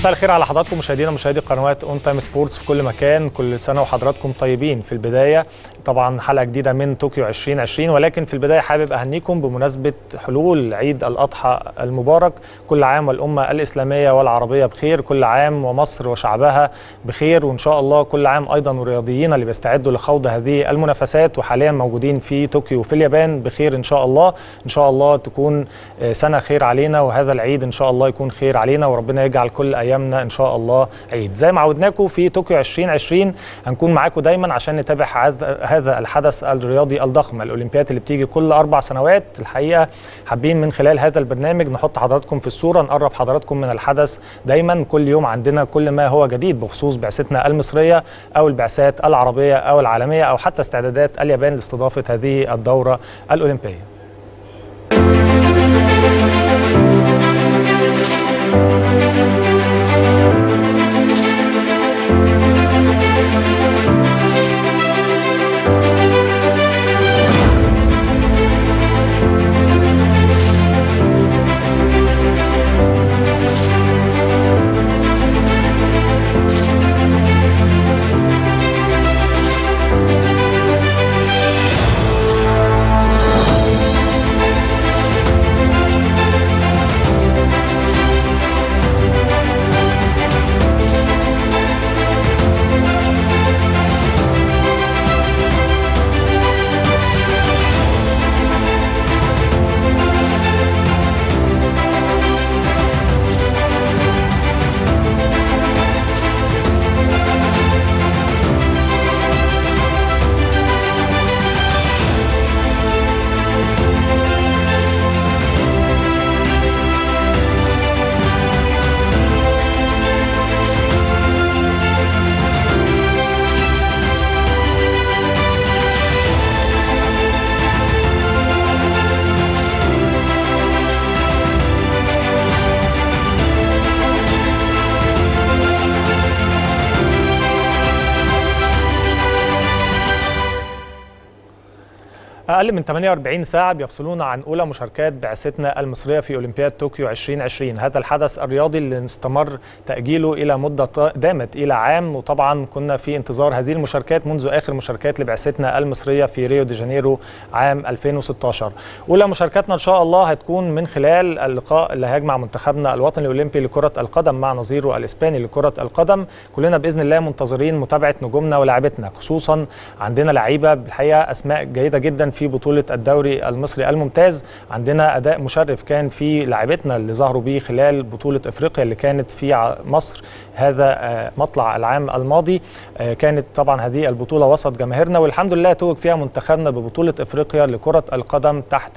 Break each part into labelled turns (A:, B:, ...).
A: مساء الخير على حضراتكم مشاهدينا مشاهدي قنوات اون تايم سبورتس في كل مكان كل سنه وحضراتكم طيبين في البدايه طبعا حلقه جديده من طوكيو 2020 ولكن في البدايه حابب اهنيكم بمناسبه حلول عيد الاضحى المبارك كل عام والامه الاسلاميه والعربيه بخير كل عام ومصر وشعبها بخير وان شاء الله كل عام ايضا والرياضيين اللي بيستعدوا لخوض هذه المنافسات وحاليا موجودين في طوكيو في اليابان بخير ان شاء الله ان شاء الله تكون سنه خير علينا وهذا العيد ان شاء الله يكون خير علينا وربنا يجعل كل ايامنا ان شاء الله عيد زي ما عودناكم في طوكيو 2020 هنكون معاكم دايما عشان نتابع هذا الحدث الرياضي الضخم الاولمبياد اللي بتيجي كل اربع سنوات الحقيقه حابين من خلال هذا البرنامج نحط حضراتكم في الصوره نقرب حضراتكم من الحدث دايما كل يوم عندنا كل ما هو جديد بخصوص بعثتنا المصريه او البعثات العربيه او العالميه او حتى استعدادات اليابان لاستضافه هذه الدوره الاولمبيه أقل من 48 ساعة بيفصلونا عن أولى مشاركات بعثتنا المصرية في أولمبياد طوكيو 2020 هذا الحدث الرياضي اللي استمر تأجيله إلى مدة دامت إلى عام وطبعا كنا في انتظار هذه المشاركات منذ آخر مشاركات لبعثتنا المصرية في ريو دي جانيرو عام 2016 أولى مشاركاتنا إن شاء الله هتكون من خلال اللقاء اللي هيجمع منتخبنا الوطني الأولمبي لكرة القدم مع نظيره الإسباني لكرة القدم كلنا بإذن الله منتظرين متابعة نجومنا ولاعبتنا خصوصا عندنا لعيبة بالحقيقة أسماء جيدة جدا في بطولة الدوري المصري الممتاز عندنا أداء مشرف كان في لاعبتنا اللي ظهروا بيه خلال بطولة إفريقيا اللي كانت في مصر هذا مطلع العام الماضي كانت طبعا هذه البطولة وسط جماهيرنا والحمد لله توج فيها منتخبنا ببطولة إفريقيا لكرة القدم تحت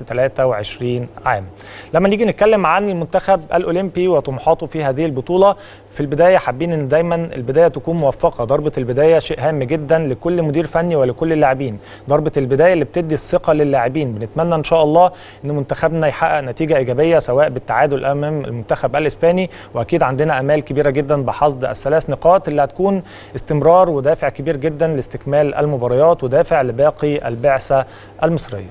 A: 23 عام لما نيجي نتكلم عن المنتخب الأولمبي وطموحاته في هذه البطولة في البداية حابين ان دايما البداية تكون موفقة ضربة البداية شيء هام جدا لكل مدير فني ولكل اللاعبين ضربة البداية اللي بتدي الثقة للاعبين بنتمنى ان شاء الله ان منتخبنا يحقق نتيجة ايجابية سواء بالتعادل امام المنتخب الاسباني واكيد عندنا امال كبيرة جدا بحصد الثلاث نقاط اللي هتكون استمرار ودافع كبير جدا لاستكمال المباريات ودافع لباقي البعثة المصرية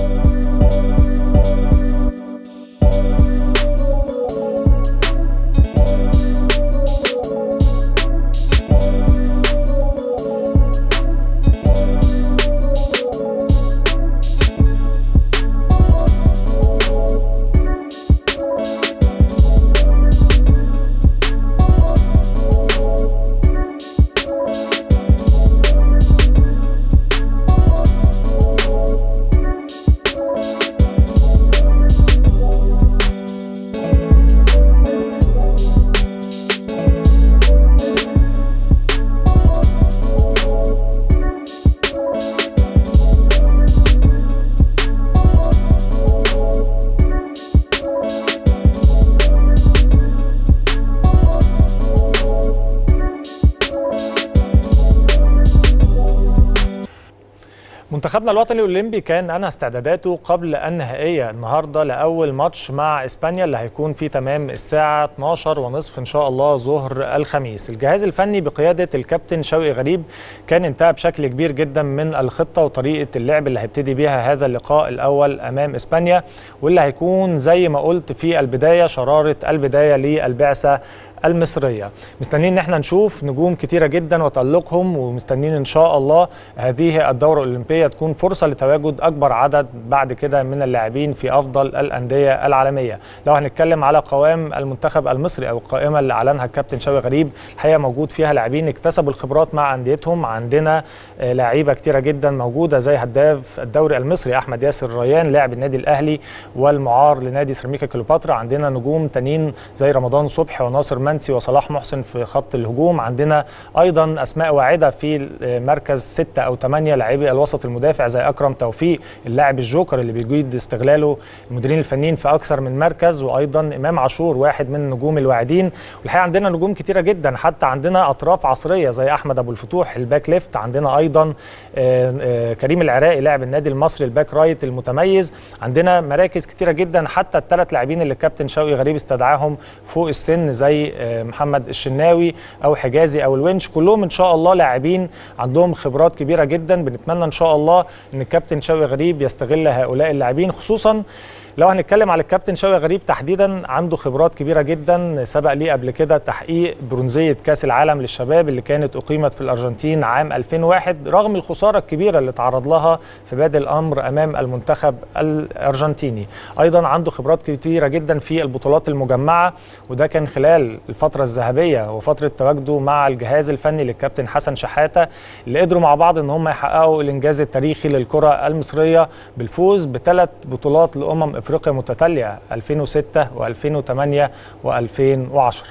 A: منتخبنا الوطني الاولمبي كان انهى استعداداته قبل النهائيه النهارده لاول ماتش مع اسبانيا اللي هيكون في تمام الساعه 12 ونصف ان شاء الله ظهر الخميس الجهاز الفني بقياده الكابتن شوقي غريب كان انتهى بشكل كبير جدا من الخطه وطريقه اللعب اللي هيبتدي بيها هذا اللقاء الاول امام اسبانيا واللي هيكون زي ما قلت في البدايه شراره البدايه للبعثه المصريه مستنيين ان احنا نشوف نجوم كتيره جدا وتالقهم ومستنيين ان شاء الله هذه الدوره الاولمبيه تكون فرصه لتواجد اكبر عدد بعد كده من اللاعبين في افضل الانديه العالميه لو هنتكلم على قوام المنتخب المصري او القائمه اللي اعلنها الكابتن شوقي غريب الحقيقه موجود فيها لاعبين اكتسبوا الخبرات مع انديتهم عندنا لعيبه كتيره جدا موجوده زي هداف الدوري المصري احمد ياسر ريان لاعب النادي الاهلي والمعار لنادي سيراميكا كليوباترا عندنا نجوم تانيين زي رمضان صبحي وناصر منسي وصلاح محسن في خط الهجوم عندنا ايضا اسماء واعده في مركز ستة او ثمانية لاعبي الوسط المدافع زي اكرم توفيق اللاعب الجوكر اللي بيجيد استغلاله المديرين الفنيين في اكثر من مركز وايضا امام عاشور واحد من النجوم الواعدين والحقيقه عندنا نجوم كتيره جدا حتى عندنا اطراف عصريه زي احمد ابو الفتوح الباك ليفت عندنا ايضا كريم العراقي لاعب النادي المصري الباك رايت المتميز عندنا مراكز كتيره جدا حتى الثلاث لاعبين اللي الكابتن شوقي غريب استدعاهم فوق السن زي محمد الشناوي او حجازي او الونش كلهم ان شاء الله لاعبين عندهم خبرات كبيره جدا بنتمنى ان شاء الله ان الكابتن شوقي غريب يستغل هؤلاء اللاعبين خصوصا لو هنتكلم على الكابتن شوقي غريب تحديدا عنده خبرات كبيره جدا سبق ليه قبل كده تحقيق برونزيه كاس العالم للشباب اللي كانت اقيمت في الارجنتين عام 2001 رغم الخساره الكبيره اللي تعرض لها في بادئ الامر امام المنتخب الارجنتيني ايضا عنده خبرات كتيره جدا في البطولات المجمعه وده كان خلال الفتره الذهبيه وفتره تواجده مع الجهاز الفني للكابتن حسن شحاته اللي قدروا مع بعض ان هم يحققوا الانجاز التاريخي للكره المصريه بالفوز بثلاث بطولات لامم افريقيا متتاليه 2006 و2008 و2010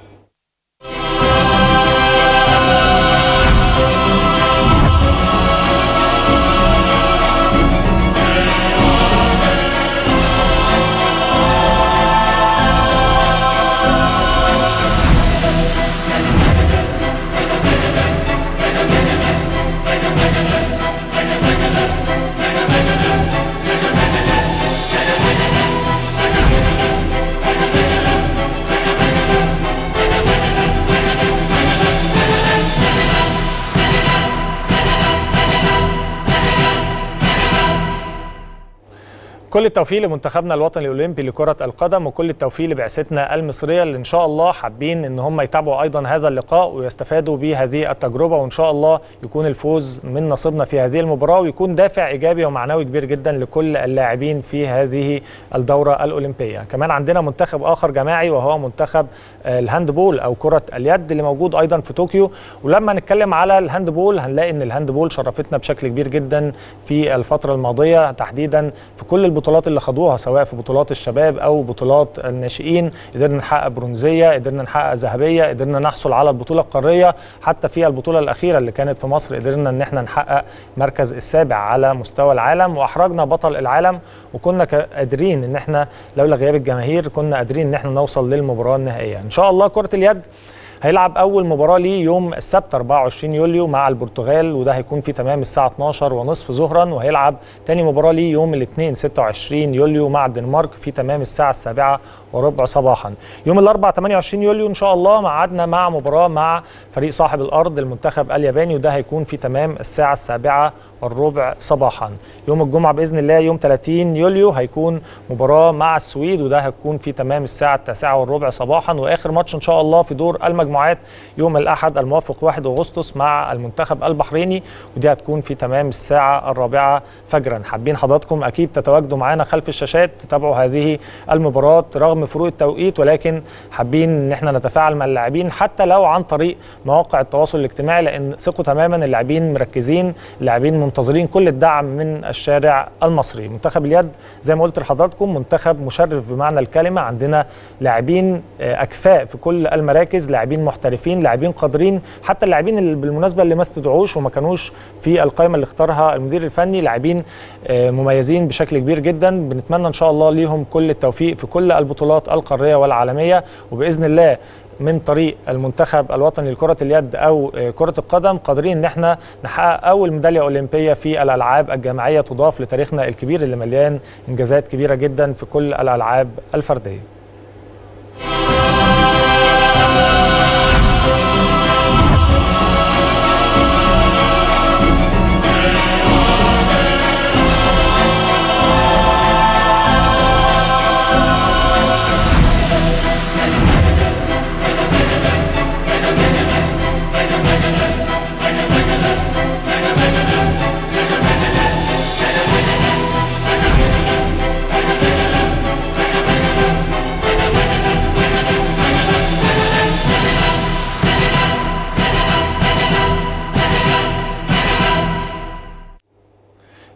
A: كل التوفيق لمنتخبنا الوطني الاولمبي لكره القدم وكل التوفيق لبعثتنا المصريه اللي ان شاء الله حابين ان هم يتابعوا ايضا هذا اللقاء ويستفادوا بهذه التجربه وان شاء الله يكون الفوز من نصيبنا في هذه المباراه ويكون دافع ايجابي ومعنوي كبير جدا لكل اللاعبين في هذه الدوره الاولمبيه كمان عندنا منتخب اخر جماعي وهو منتخب الهاندبول او كره اليد اللي موجود ايضا في طوكيو ولما نتكلم على الهاندبول هنلاقي ان الهاندبول شرفتنا بشكل كبير جدا في الفتره الماضيه تحديدا في كل البطولات اللي خدوها سواء في بطولات الشباب او بطولات الناشئين قدرنا نحقق برونزيه قدرنا نحقق ذهبيه قدرنا نحصل على البطوله القاريه حتى في البطوله الاخيره اللي كانت في مصر قدرنا ان احنا نحقق مركز السابع على مستوى العالم واحرجنا بطل العالم وكنا قادرين ان احنا لولا غياب الجماهير كنا قادرين ان احنا نوصل للمباراه النهائيه ان شاء الله كره اليد هيلعب اول مباراه ليه يوم السبت 24 يوليو مع البرتغال وده هيكون في تمام الساعه 12 ونصف ظهرا وهيلعب تاني مباراه ليه يوم الاثنين 26 يوليو مع الدنمارك في تمام الساعه السابعه وربع صباحا يوم الاربعاء 28 يوليو ان شاء الله ميعادنا مع مباراه مع فريق صاحب الارض المنتخب الياباني وده هيكون في تمام الساعه السابعه والربع صباحا يوم الجمعه باذن الله يوم 30 يوليو هيكون مباراه مع السويد وده هيكون في تمام الساعه التاسعه والربع صباحا واخر ماتش ان شاء الله في دور المجموعات يوم الاحد الموافق 1 اغسطس مع المنتخب البحريني ودي هتكون في تمام الساعه الرابعه فجرا حابين حضراتكم اكيد تتواجدوا معانا خلف الشاشات تتابعوا هذه المباراه رغم فروق التوقيت ولكن حابين ان احنا نتفاعل مع اللاعبين حتى لو عن طريق مواقع التواصل الاجتماعي لان ثقوا تماما اللاعبين مركزين اللاعبين منتظرين كل الدعم من الشارع المصري منتخب اليد زي ما قلت لحضراتكم منتخب مشرف بمعنى الكلمه عندنا لاعبين اكفاء في كل المراكز لاعبين محترفين لاعبين قادرين حتى اللاعبين اللي بالمناسبه اللي ما استدعوش وما كانوش في القائمه اللي اختارها المدير الفني لاعبين مميزين بشكل كبير جدا بنتمنى ان شاء الله ليهم كل التوفيق في كل البطولات القاريه والعالميه وباذن الله من طريق المنتخب الوطني لكرة اليد أو كرة القدم قادرين إن احنا نحقق أول ميدالية أولمبية في الألعاب الجماعية تضاف لتاريخنا الكبير اللي مليان إنجازات كبيرة جدا في كل الألعاب الفردية.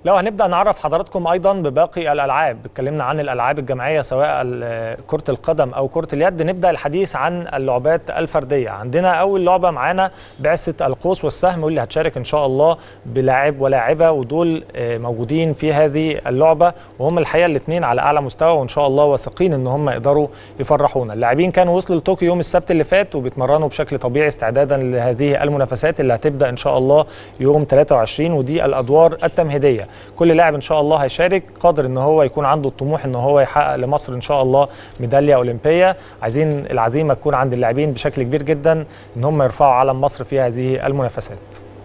A: لو هنبدا نعرف حضراتكم ايضا بباقي الالعاب اتكلمنا عن الالعاب الجماعيه سواء كره القدم او كره اليد نبدا الحديث عن اللعبات الفرديه عندنا اول لعبه معانا بعثه القوس والسهم واللي هتشارك ان شاء الله بلاعب ولاعبه ودول موجودين في هذه اللعبه وهم الحقيقه الاثنين على اعلى مستوى وان شاء الله واثقين ان هم يقدروا يفرحونا اللاعبين كانوا وصلوا لطوكيو يوم السبت اللي فات وبيتمرنوا بشكل طبيعي استعدادا لهذه المنافسات اللي هتبدا ان شاء الله يوم 23 ودي الادوار التمهيديه كل لاعب ان شاء الله هيشارك قادر ان هو يكون عنده الطموح ان هو يحقق لمصر ان شاء الله ميداليه اولمبيه عايزين العزيمه تكون عند اللاعبين بشكل كبير جدا ان هم يرفعوا علم مصر في هذه المنافسات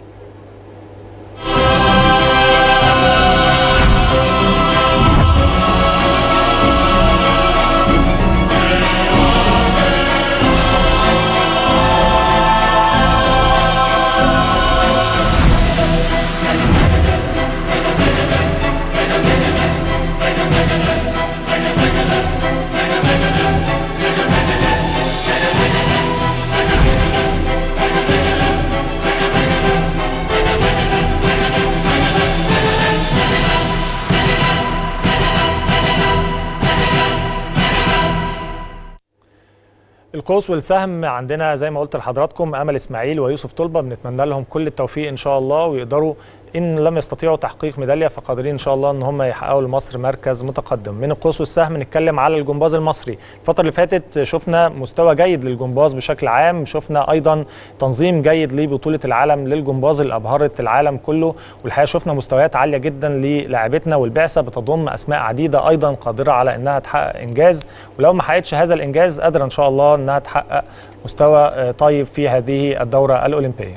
A: القوس والسهم عندنا زي ما قلت لحضراتكم امل اسماعيل ويوسف طلبه بنتمنى لهم كل التوفيق ان شاء الله ويقدروا ان لم يستطيعوا تحقيق ميداليه فقادرين ان شاء الله ان هم يحققوا لمصر مركز متقدم من القوس والسهم نتكلم على الجمباز المصري الفتره اللي فاتت شفنا مستوى جيد للجمباز بشكل عام شفنا ايضا تنظيم جيد لبطوله العالم للجمباز اللي ابهرت العالم كله والحقيقه شفنا مستويات عاليه جدا للاعبتنا والبعثه بتضم اسماء عديده ايضا قادره على انها تحقق انجاز ولو ما حققتش هذا الانجاز قادره ان شاء الله انها تحقق مستوى طيب في هذه الدوره الاولمبيه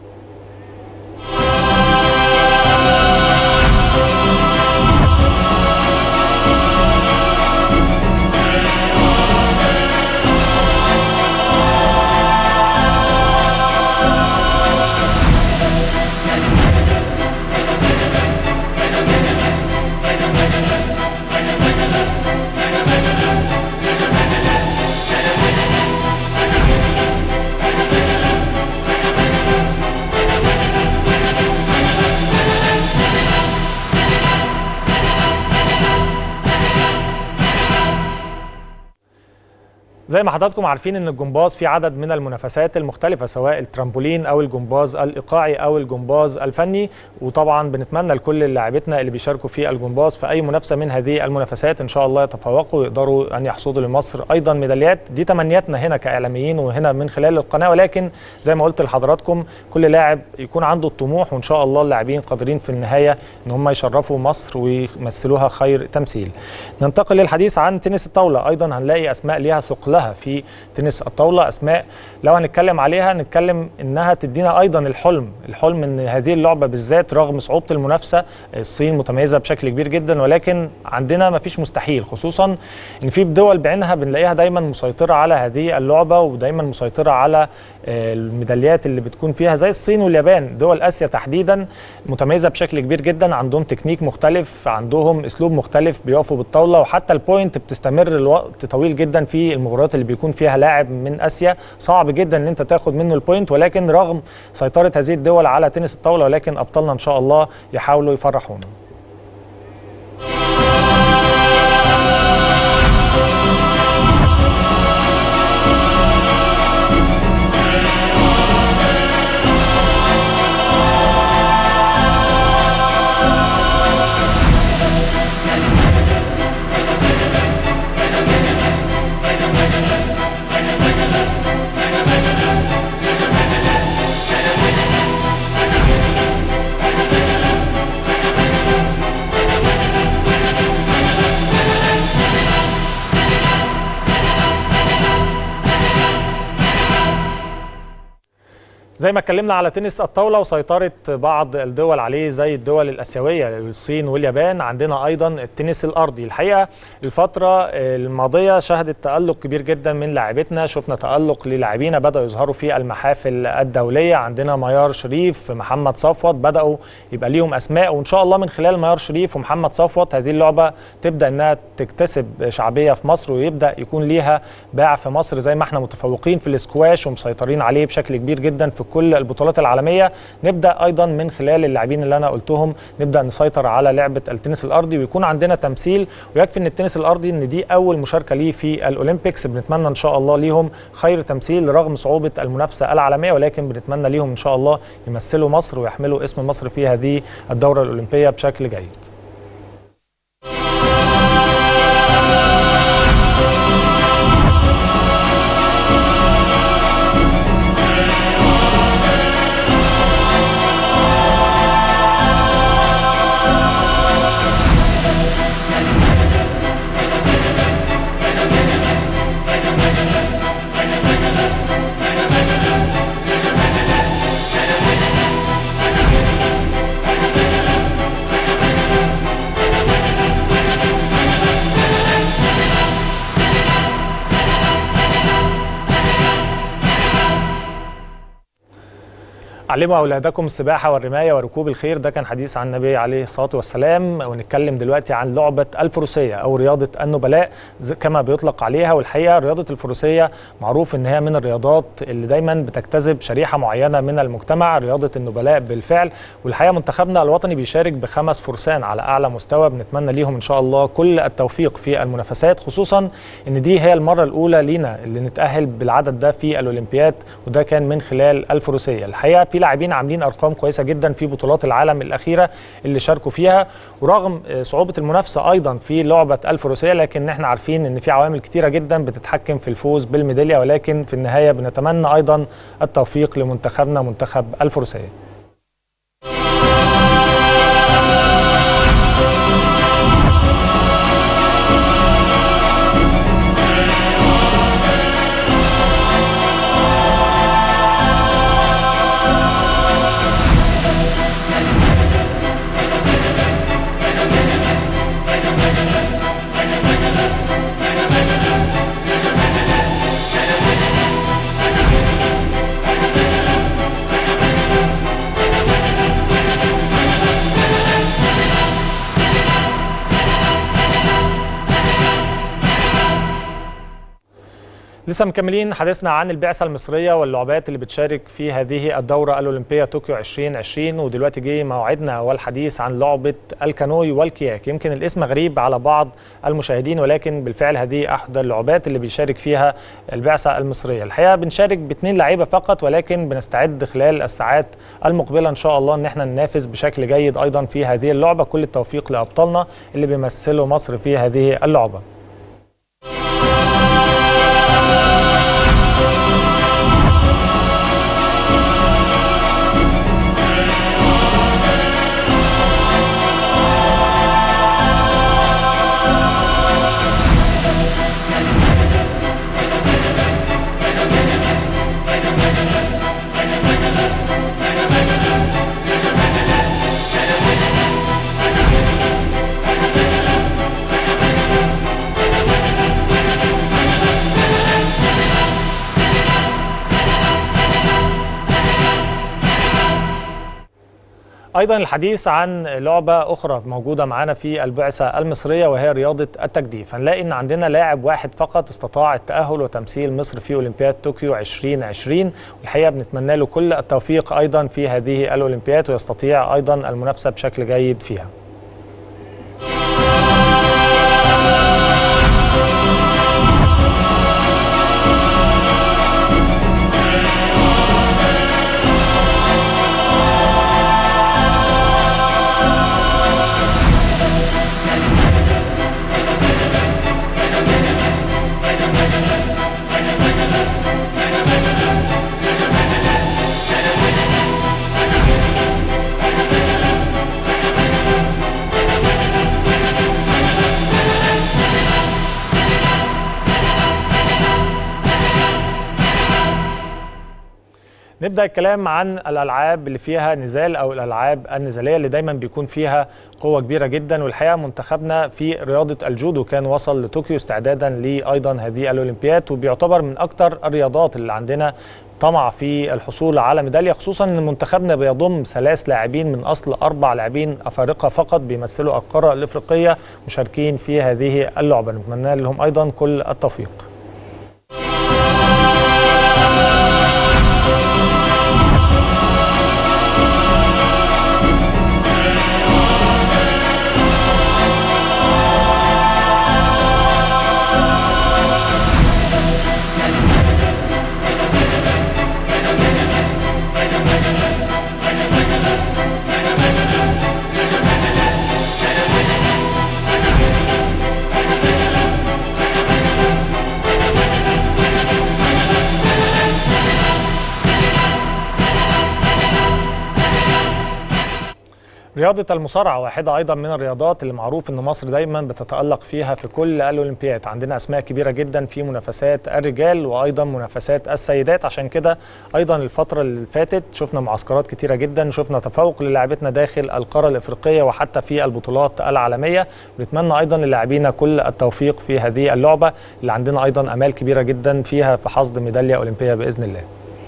A: زي ما حضراتكم عارفين ان الجمباز في عدد من المنافسات المختلفه سواء الترامبولين او الجمباز الايقاعي او الجمباز الفني وطبعا بنتمنى لكل لاعبتنا اللي بيشاركوا في الجمباز في اي منافسه من هذه المنافسات ان شاء الله يتفوقوا ويقدروا ان يحصدوا لمصر ايضا ميداليات دي تمنياتنا هنا كاعلاميين وهنا من خلال القناه ولكن زي ما قلت لحضراتكم كل لاعب يكون عنده الطموح وان شاء الله اللاعبين قادرين في النهايه ان هم يشرفوا مصر ويمثلوها خير تمثيل ننتقل للحديث عن تنس الطاوله ايضا هنلاقي اسماء ليها ثقل لها في تنس الطاوله اسماء لو هنتكلم عليها نتكلم انها تدينا ايضا الحلم الحلم ان هذه اللعبه بالذات رغم صعوبه المنافسه الصين متميزه بشكل كبير جدا ولكن عندنا ما فيش مستحيل خصوصا ان في دول بعينها بنلاقيها دايما مسيطره على هذه اللعبه ودايما مسيطره على الميداليات اللي بتكون فيها زي الصين واليابان دول اسيا تحديدا متميزه بشكل كبير جدا عندهم تكنيك مختلف عندهم اسلوب مختلف بيقفوا بالطاوله وحتى البوينت بتستمر لوقت طويل جدا في المباريات اللي بيكون فيها لاعب من اسيا صعب جدا ان انت تاخد منه البوينت ولكن رغم سيطره هذه الدول على تنس الطاوله ولكن ابطالنا ان شاء الله يحاولوا يفرحونا زي ما اتكلمنا على تنس الطاوله وسيطره بعض الدول عليه زي الدول الاسيويه الصين واليابان عندنا ايضا التنس الارضي الحقيقه الفتره الماضيه شهدت تالق كبير جدا من لاعبتنا شفنا تالق للاعبينا بداوا يظهروا في المحافل الدوليه عندنا ميار شريف محمد صفوت بداوا يبقى ليهم اسماء وان شاء الله من خلال ميار شريف ومحمد صفوت هذه اللعبه تبدا انها تكتسب شعبيه في مصر ويبدا يكون ليها باع في مصر زي ما احنا متفوقين في الاسكواش ومسيطرين عليه بشكل كبير جدا في كل البطولات العالميه نبدا ايضا من خلال اللاعبين اللي انا قلتهم نبدا نسيطر على لعبه التنس الارضي ويكون عندنا تمثيل ويكفي ان التنس الارضي ان دي اول مشاركه ليه في الاولمبيكس بنتمنى ان شاء الله ليهم خير تمثيل رغم صعوبه المنافسه العالميه ولكن بنتمنى ليهم ان شاء الله يمثلوا مصر ويحملوا اسم مصر في هذه الدوره الاولمبيه بشكل جيد علموا اولادكم السباحه والرمايه وركوب الخيل ده كان حديث عن النبي عليه الصلاه والسلام ونتكلم دلوقتي عن لعبه الفروسيه او رياضه النبلاء كما بيطلق عليها والحقيقه رياضه الفروسيه معروف ان هي من الرياضات اللي دايما بتجتذب شريحه معينه من المجتمع رياضه النبلاء بالفعل والحقيقه منتخبنا الوطني بيشارك بخمس فرسان على اعلى مستوى بنتمنى ليهم ان شاء الله كل التوفيق في المنافسات خصوصا ان دي هي المره الاولى لينا اللي نتاهل بالعدد ده في الاولمبياد وده كان من خلال الفروسيه الحقيقه في لاعبين عاملين ارقام كويسه جدا في بطولات العالم الاخيره اللي شاركوا فيها ورغم صعوبه المنافسه ايضا في لعبه الفروسيه لكن احنا عارفين ان في عوامل كتيره جدا بتتحكم في الفوز بالميداليه ولكن في النهايه بنتمنى ايضا التوفيق لمنتخبنا منتخب الفروسيه لسه مكملين حديثنا عن البعثة المصرية واللعبات اللي بتشارك في هذه الدورة الأولمبية طوكيو 2020 ودلوقتي جه موعدنا والحديث عن لعبة الكانوي والكياك يمكن الاسم غريب على بعض المشاهدين ولكن بالفعل هذه أحد اللعبات اللي بيشارك فيها البعثة المصرية الحقيقة بنشارك باثنين لعيبة فقط ولكن بنستعد خلال الساعات المقبلة إن شاء الله إن احنا ننافس بشكل جيد أيضا في هذه اللعبة كل التوفيق لأبطالنا اللي بيمثلوا مصر في هذه اللعبة ايضا الحديث عن لعبه اخرى موجوده معانا في البعثه المصريه وهي رياضه التجديف هنلاقي ان عندنا لاعب واحد فقط استطاع التاهل وتمثيل مصر في اولمبياد طوكيو 2020 والحقيقه بنتمنى له كل التوفيق ايضا في هذه الاولمبياد ويستطيع ايضا المنافسه بشكل جيد فيها نبدا الكلام عن الالعاب اللي فيها نزال او الالعاب النزاليه اللي دايما بيكون فيها قوه كبيره جدا والحقيقه منتخبنا في رياضه الجودو كان وصل لطوكيو استعدادا لايضا هذه الاولمبياد وبيعتبر من اكثر الرياضات اللي عندنا طمع في الحصول على ميداليه خصوصا ان منتخبنا بيضم ثلاث لاعبين من اصل اربع لاعبين افارقه فقط بيمثلوا القاره الافريقيه مشاركين في هذه اللعبه نتمنى لهم ايضا كل التوفيق رياضة المصارعة واحدة أيضا من الرياضات اللي معروف أن مصر دايما بتتألق فيها في كل الأولمبياد عندنا أسماء كبيرة جدا في منافسات الرجال وأيضا منافسات السيدات عشان كده أيضا الفترة اللي فاتت شفنا معسكرات كتيرة جدا شفنا تفوق للاعبتنا داخل القارة الإفريقية وحتى في البطولات العالمية بنتمنى أيضا للاعبين كل التوفيق في هذه اللعبة اللي عندنا أيضا أمال كبيرة جدا فيها في حصد ميدالية أولمبية بإذن الله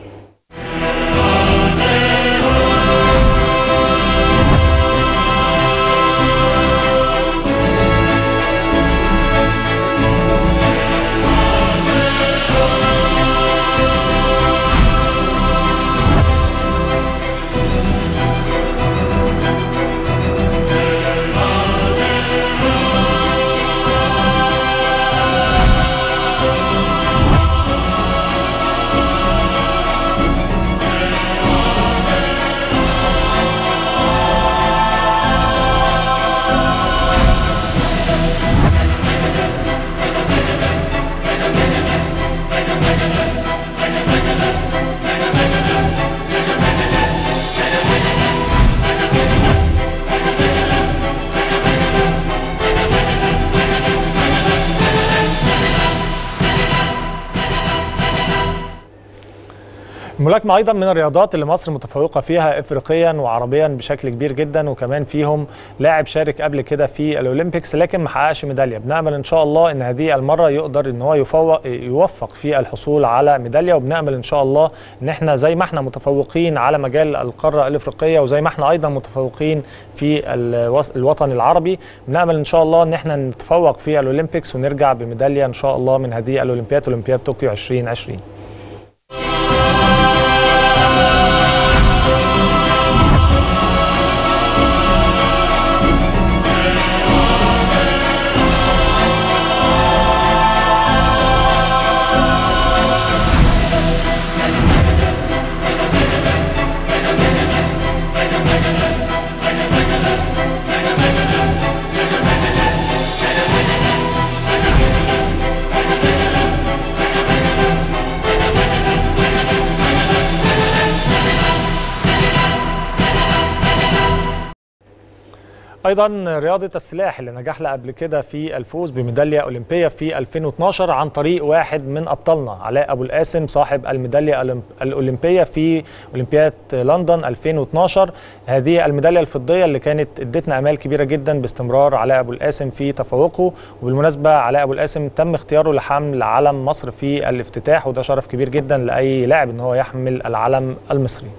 A: الملاكمة أيضا من الرياضات اللي مصر متفوقة فيها إفريقيا وعربيا بشكل كبير جدا وكمان فيهم لاعب شارك قبل كده في الأولمبيكس لكن ما حققش ميدالية بنأمل إن شاء الله إن هذه المرة يقدر إن هو يفوق يوفق في الحصول على ميدالية وبنأمل إن شاء الله إن إحنا زي ما إحنا متفوقين على مجال القارة الإفريقية وزي ما إحنا أيضا متفوقين في الوطن العربي بنأمل إن شاء الله إن إحنا نتفوق في الأولمبيكس ونرجع بميدالية إن شاء الله من هذه الأولمبياد أولمبياد طوكيو 2020 ايضا رياضه السلاح اللي نجح لها قبل كده في الفوز بميداليه اولمبيه في 2012 عن طريق واحد من ابطالنا علاء ابو القاسم صاحب الميداليه الاولمبيه في اولمبياد لندن 2012 هذه الميداليه الفضيه اللي كانت ادتنا امال كبيره جدا باستمرار علاء ابو القاسم في تفوقه وبالمناسبه علاء ابو القاسم تم اختياره لحمل علم مصر في الافتتاح وده شرف كبير جدا لاي لاعب ان هو يحمل العلم المصري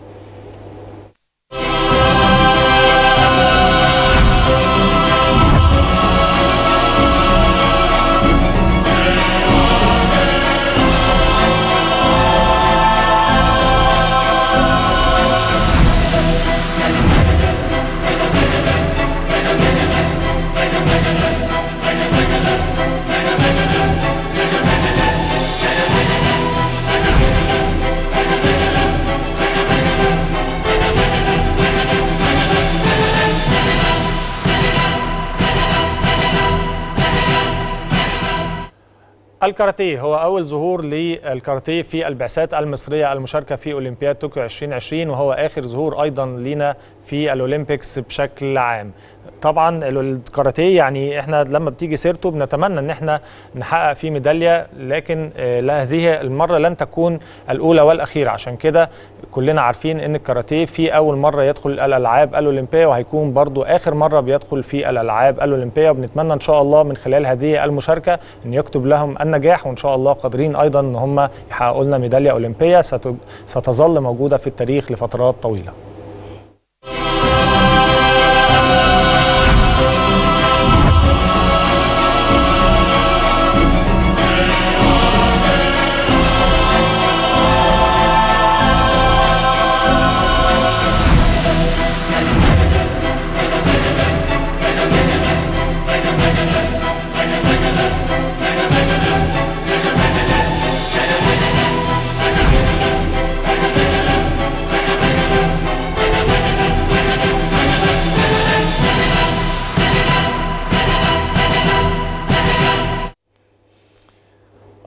A: الكاراتيه هو أول ظهور للكاراتيه في البعثات المصرية المشاركة في أولمبياد طوكيو 2020 وهو آخر ظهور أيضا لنا في الأولمبيكس بشكل عام طبعا الكاراتيه يعني احنا لما بتيجي سيرته بنتمنى ان احنا نحقق فيه ميداليه لكن لا هذه المره لن تكون الاولى والاخيره عشان كده كلنا عارفين ان الكاراتيه في اول مره يدخل الالعاب الاولمبيه وهيكون برضو اخر مره بيدخل في الالعاب الاولمبيه وبنتمنى ان شاء الله من خلال هذه المشاركه ان يكتب لهم النجاح وان شاء الله قادرين ايضا ان هم يحققوا لنا ميداليه اولمبيه ستظل موجوده في التاريخ لفترات طويله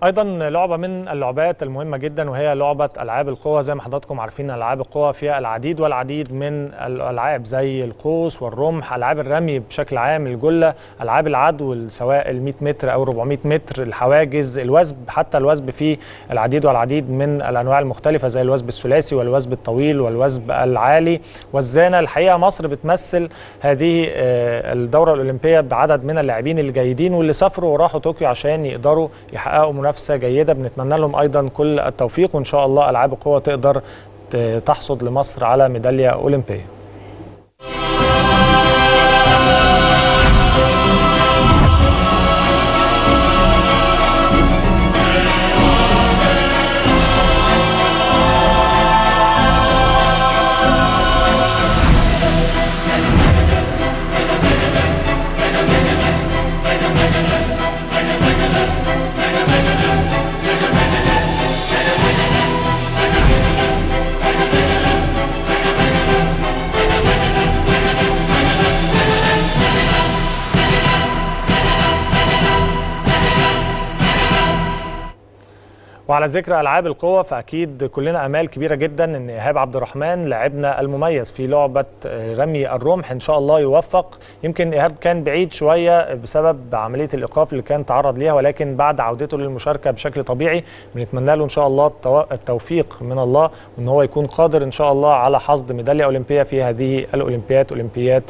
A: ايضا لعبه من اللعبات المهمه جدا وهي لعبه العاب القوى زي ما حضراتكم عارفين العاب القوى فيها العديد والعديد من الالعاب زي القوس والرمح العاب الرمي بشكل عام الجله العاب العدو سواء ال 100 متر او 400 متر الحواجز الوثب حتى الوثب فيه العديد والعديد من الانواع المختلفه زي الوثب الثلاثي والوثب الطويل والوثب العالي والزانه الحقيقه مصر بتمثل هذه الدوره الاولمبيه بعدد من اللاعبين الجيدين واللي سافروا وراحوا طوكيو عشان يقدروا يحققوا منافسه جيده بنتمنى لهم ايضا كل التوفيق وان شاء الله العاب القوه تقدر تحصد لمصر على ميداليه اولمبيه وعلى ذكر العاب القوى فاكيد كلنا امال كبيره جدا ان ايهاب عبد الرحمن لاعبنا المميز في لعبه رمي الرمح ان شاء الله يوفق يمكن ايهاب كان بعيد شويه بسبب عمليه الايقاف اللي كان تعرض ليها ولكن بعد عودته للمشاركه بشكل طبيعي بنتمنى له ان شاء الله التوفيق من الله وان هو يكون قادر ان شاء الله على حصد ميداليه اولمبيه في هذه الاولمبياد اولمبياد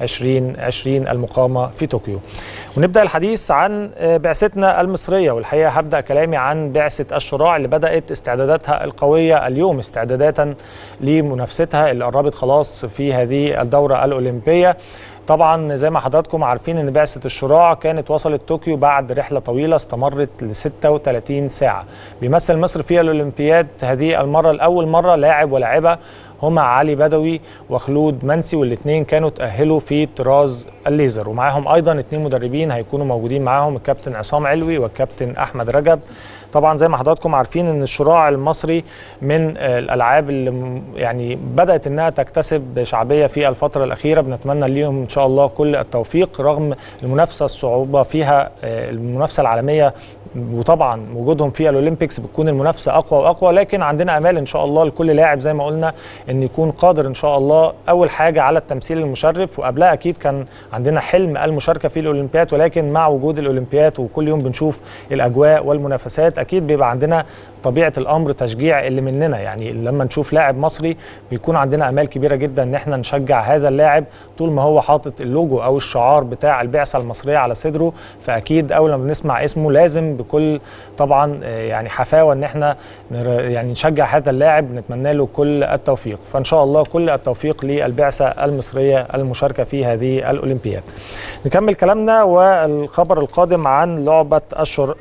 A: 2020 المقامه في طوكيو ونبدا الحديث عن بعثتنا المصريه والحقيقه هبدا كلامي عن بعثه الشراع اللي بدات استعداداتها القويه اليوم استعدادات لمنافستها اللي قربت خلاص في هذه الدوره الاولمبيه طبعا زي ما حضراتكم عارفين ان بعثه الشراع كانت وصلت طوكيو بعد رحله طويله استمرت ل 36 ساعه بيمثل مصر في الاولمبياد هذه المره لاول مره لاعب ولاعبه هما علي بدوي وخلود منسي والاثنين كانوا تأهلوا في طراز الليزر ومعاهم ايضا اثنين مدربين هيكونوا موجودين معاهم الكابتن عصام علوي والكابتن احمد رجب طبعا زي ما حضراتكم عارفين ان الشراع المصري من الالعاب اللي يعني بدات انها تكتسب شعبيه في الفتره الاخيره بنتمنى ليهم ان شاء الله كل التوفيق رغم المنافسه الصعوبه فيها المنافسه العالميه وطبعا وجودهم في الاولمبيكس بتكون المنافسه اقوى واقوى لكن عندنا امال ان شاء الله لكل لاعب زي ما قلنا ان يكون قادر ان شاء الله اول حاجه على التمثيل المشرف وقبلها اكيد كان عندنا حلم المشاركه في الاولمبياد ولكن مع وجود الاولمبياد وكل يوم بنشوف الاجواء والمنافسات اكيد بيبقى عندنا طبيعه الامر تشجيع اللي مننا يعني لما نشوف لاعب مصري بيكون عندنا امال كبيره جدا ان احنا نشجع هذا اللاعب طول ما هو حاطط اللوجو او الشعار بتاع البعثه المصريه على صدره فاكيد اول ما بنسمع اسمه لازم بكل طبعا يعني حفاوه ان احنا يعني نشجع هذا اللاعب نتمنى له كل التوفيق فان شاء الله كل التوفيق للبعثه المصريه المشاركه في هذه الاولمبياد نكمل كلامنا والخبر القادم عن لعبه اشهر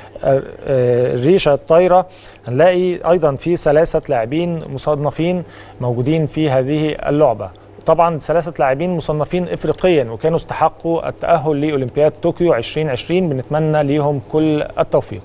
A: الريشه الطايره هنلاقي ايضا في ثلاثه لاعبين مصنفين موجودين في هذه اللعبه طبعا ثلاثه لاعبين مصنفين افريقيا وكانوا استحقوا التاهل لاولمبياد طوكيو 2020 بنتمنى ليهم كل التوفيق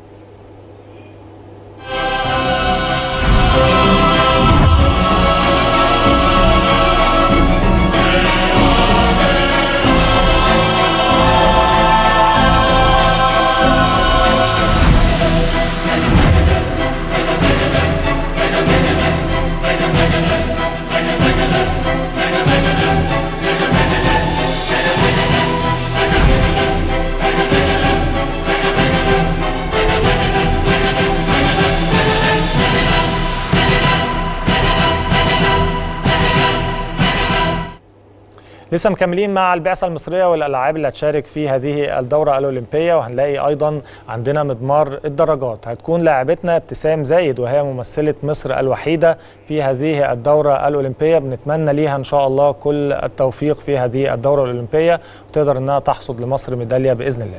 A: لسه مكملين مع البعثه المصريه والالعاب اللي هتشارك في هذه الدوره الاولمبيه وهنلاقي ايضا عندنا مضمار الدرجات هتكون لاعبتنا ابتسام زايد وهي ممثله مصر الوحيده في هذه الدوره الاولمبيه بنتمنى ليها ان شاء الله كل التوفيق في هذه الدوره الاولمبيه وتقدر انها تحصد لمصر ميداليه باذن الله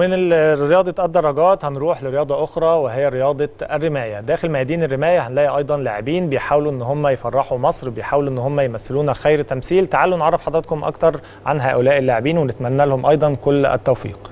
A: ومن رياضة الدراجات هنروح لرياضة أخرى وهي رياضة الرماية داخل ميادين الرماية هنلاقي أيضا لاعبين بيحاولوا إن هم يفرحوا مصر بيحاولوا إن هم يمثلونا خير تمثيل تعالوا نعرف حضراتكم أكتر عن هؤلاء اللاعبين ونتمنى لهم أيضا كل التوفيق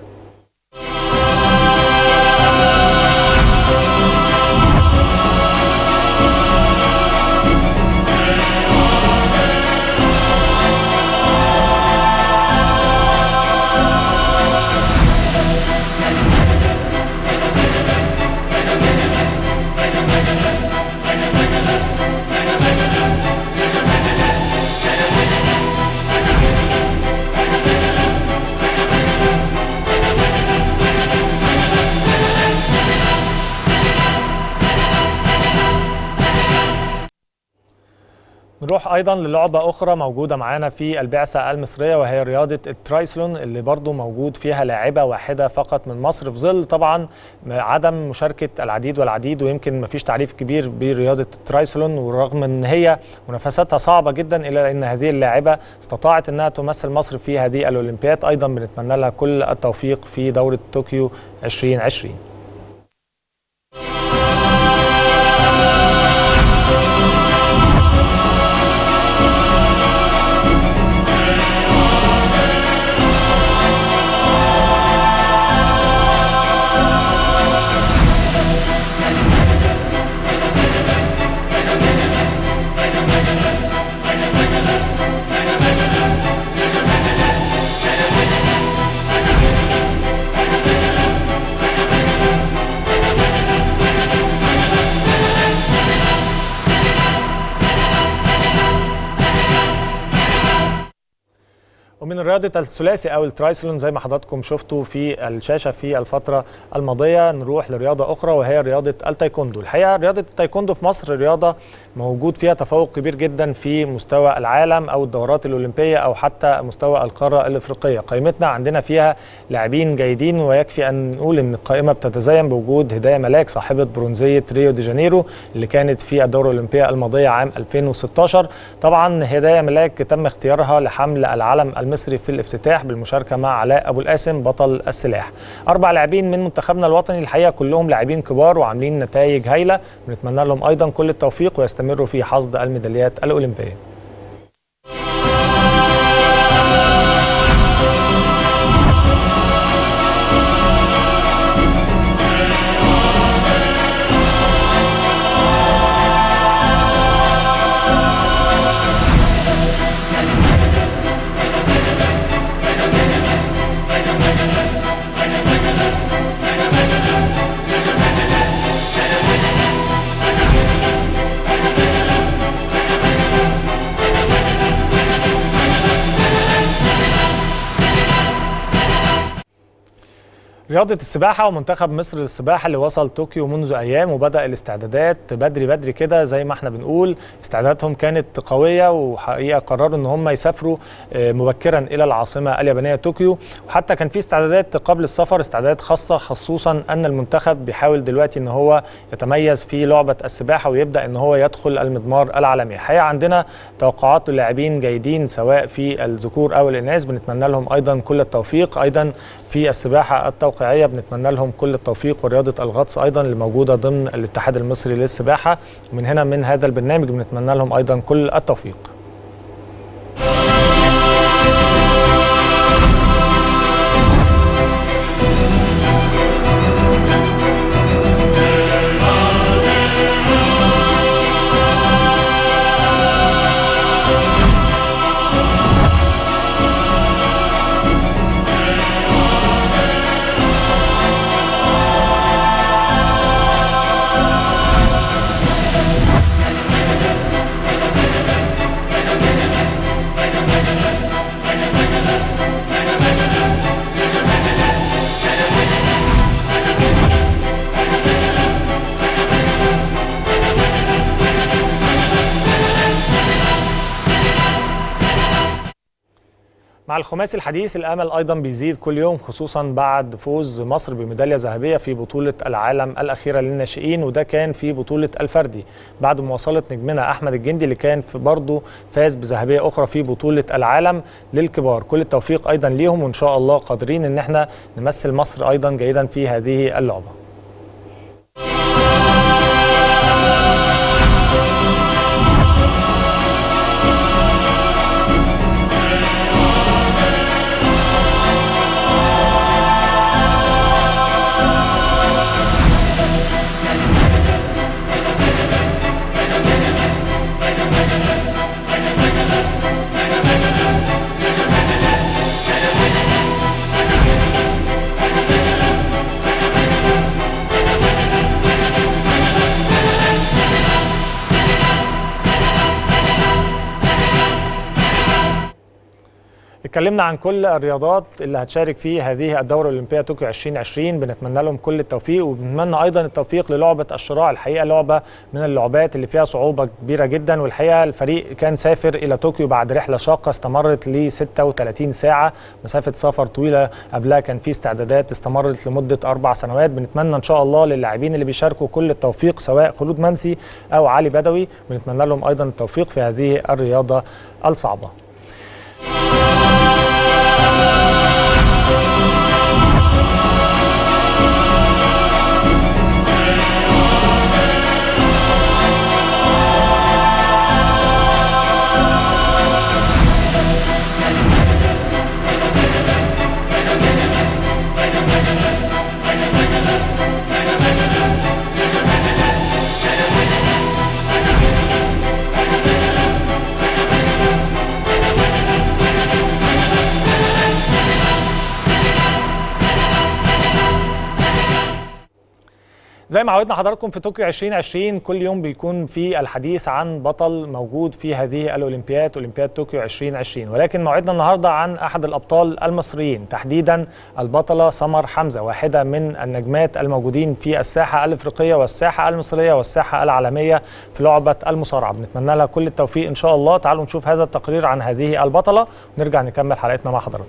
A: نروح ايضا للعبه اخرى موجوده معانا في البعثه المصريه وهي رياضه الترايسلون اللي برضو موجود فيها لاعبه واحده فقط من مصر في ظل طبعا عدم مشاركه العديد والعديد ويمكن ما فيش تعريف كبير برياضه الترايسلون ورغم ان هي منافساتها صعبه جدا الا ان هذه اللاعبه استطاعت انها تمثل مصر في هذه الاولمبياد ايضا بنتمنى لها كل التوفيق في دوره طوكيو 2020 ومن رياضة الثلاثي أو الترايسلون زي ما حضراتكم شفتوا في الشاشة في الفترة الماضية نروح لرياضة أخرى وهي رياضة التايكوندو الحقيقة رياضة التايكوندو في مصر رياضة موجود فيها تفوق كبير جدا في مستوى العالم أو الدورات الأولمبية أو حتى مستوى القارة الإفريقية قائمتنا عندنا فيها لاعبين جيدين ويكفي أن نقول أن القائمة بتتزين بوجود هداية ملاك صاحبة برونزية ريو دي جانيرو اللي كانت في الدورة الأولمبية الماضية عام 2016 طبعا هداية ملاك تم اختيارها لحمل العلم المصري في الافتتاح بالمشاركه مع علاء ابو القاسم بطل السلاح. اربع لاعبين من منتخبنا الوطني الحقيقه كلهم لاعبين كبار وعاملين نتائج هايله بنتمنى لهم ايضا كل التوفيق ويستمروا في حصد الميداليات الاولمبيه. رياضة السباحة ومنتخب مصر للسباحة اللي وصل طوكيو منذ أيام وبدأ الاستعدادات بدري بدري كده زي ما احنا بنقول استعداداتهم كانت قوية وحقيقة قرروا ان هم يسافروا مبكرا إلى العاصمة اليابانية طوكيو وحتى كان في استعدادات قبل السفر استعدادات خاصة خصوصا أن المنتخب بيحاول دلوقتي ان هو يتميز في لعبة السباحة ويبدأ ان هو يدخل المضمار العالمي الحقيقة عندنا توقعات للاعبين جيدين سواء في الذكور أو الإناث بنتمنى لهم أيضا كل التوفيق أيضا في السباحة التوقيعية بنتمنى لهم كل التوفيق ورياضة الغطس أيضا اللي موجودة ضمن الاتحاد المصري للسباحة ومن هنا من هذا البرنامج بنتمنى لهم أيضا كل التوفيق مع الخماسي الحديث الامل ايضا بيزيد كل يوم خصوصا بعد فوز مصر بميداليه ذهبيه في بطوله العالم الاخيره للناشئين وده كان في بطوله الفردي بعد مواصله نجمنا احمد الجندي اللي كان في برضه فاز بذهبيه اخرى في بطوله العالم للكبار كل التوفيق ايضا ليهم وان شاء الله قادرين ان احنا نمثل مصر ايضا جيدا في هذه اللعبه اتكلمنا عن كل الرياضات اللي هتشارك في هذه الدوره الاولمبيه طوكيو 2020 بنتمنى لهم كل التوفيق وبنتمنى ايضا التوفيق للعبه الشراع الحقيقه لعبه من اللعبات اللي فيها صعوبه كبيره جدا والحقيقه الفريق كان سافر الى طوكيو بعد رحله شاقه استمرت ل 36 ساعه مسافه سفر طويله قبلها كان في استعدادات استمرت لمده اربع سنوات بنتمنى ان شاء الله للاعبين اللي بيشاركوا كل التوفيق سواء خلود منسي او علي بدوي بنتمنى لهم ايضا التوفيق في هذه الرياضه الصعبه زي ما عودنا حضراتكم في طوكيو 2020 كل يوم بيكون في الحديث عن بطل موجود في هذه الاولمبياد اولمبياد طوكيو 2020 ولكن موعدنا النهارده عن احد الابطال المصريين تحديدا البطله سمر حمزه واحده من النجمات الموجودين في الساحه الافريقيه والساحه المصريه والساحه العالميه في لعبه المصارعه بنتمنى لها كل التوفيق ان شاء الله تعالوا نشوف هذا التقرير عن هذه البطله ونرجع نكمل حلقتنا مع حضراتكم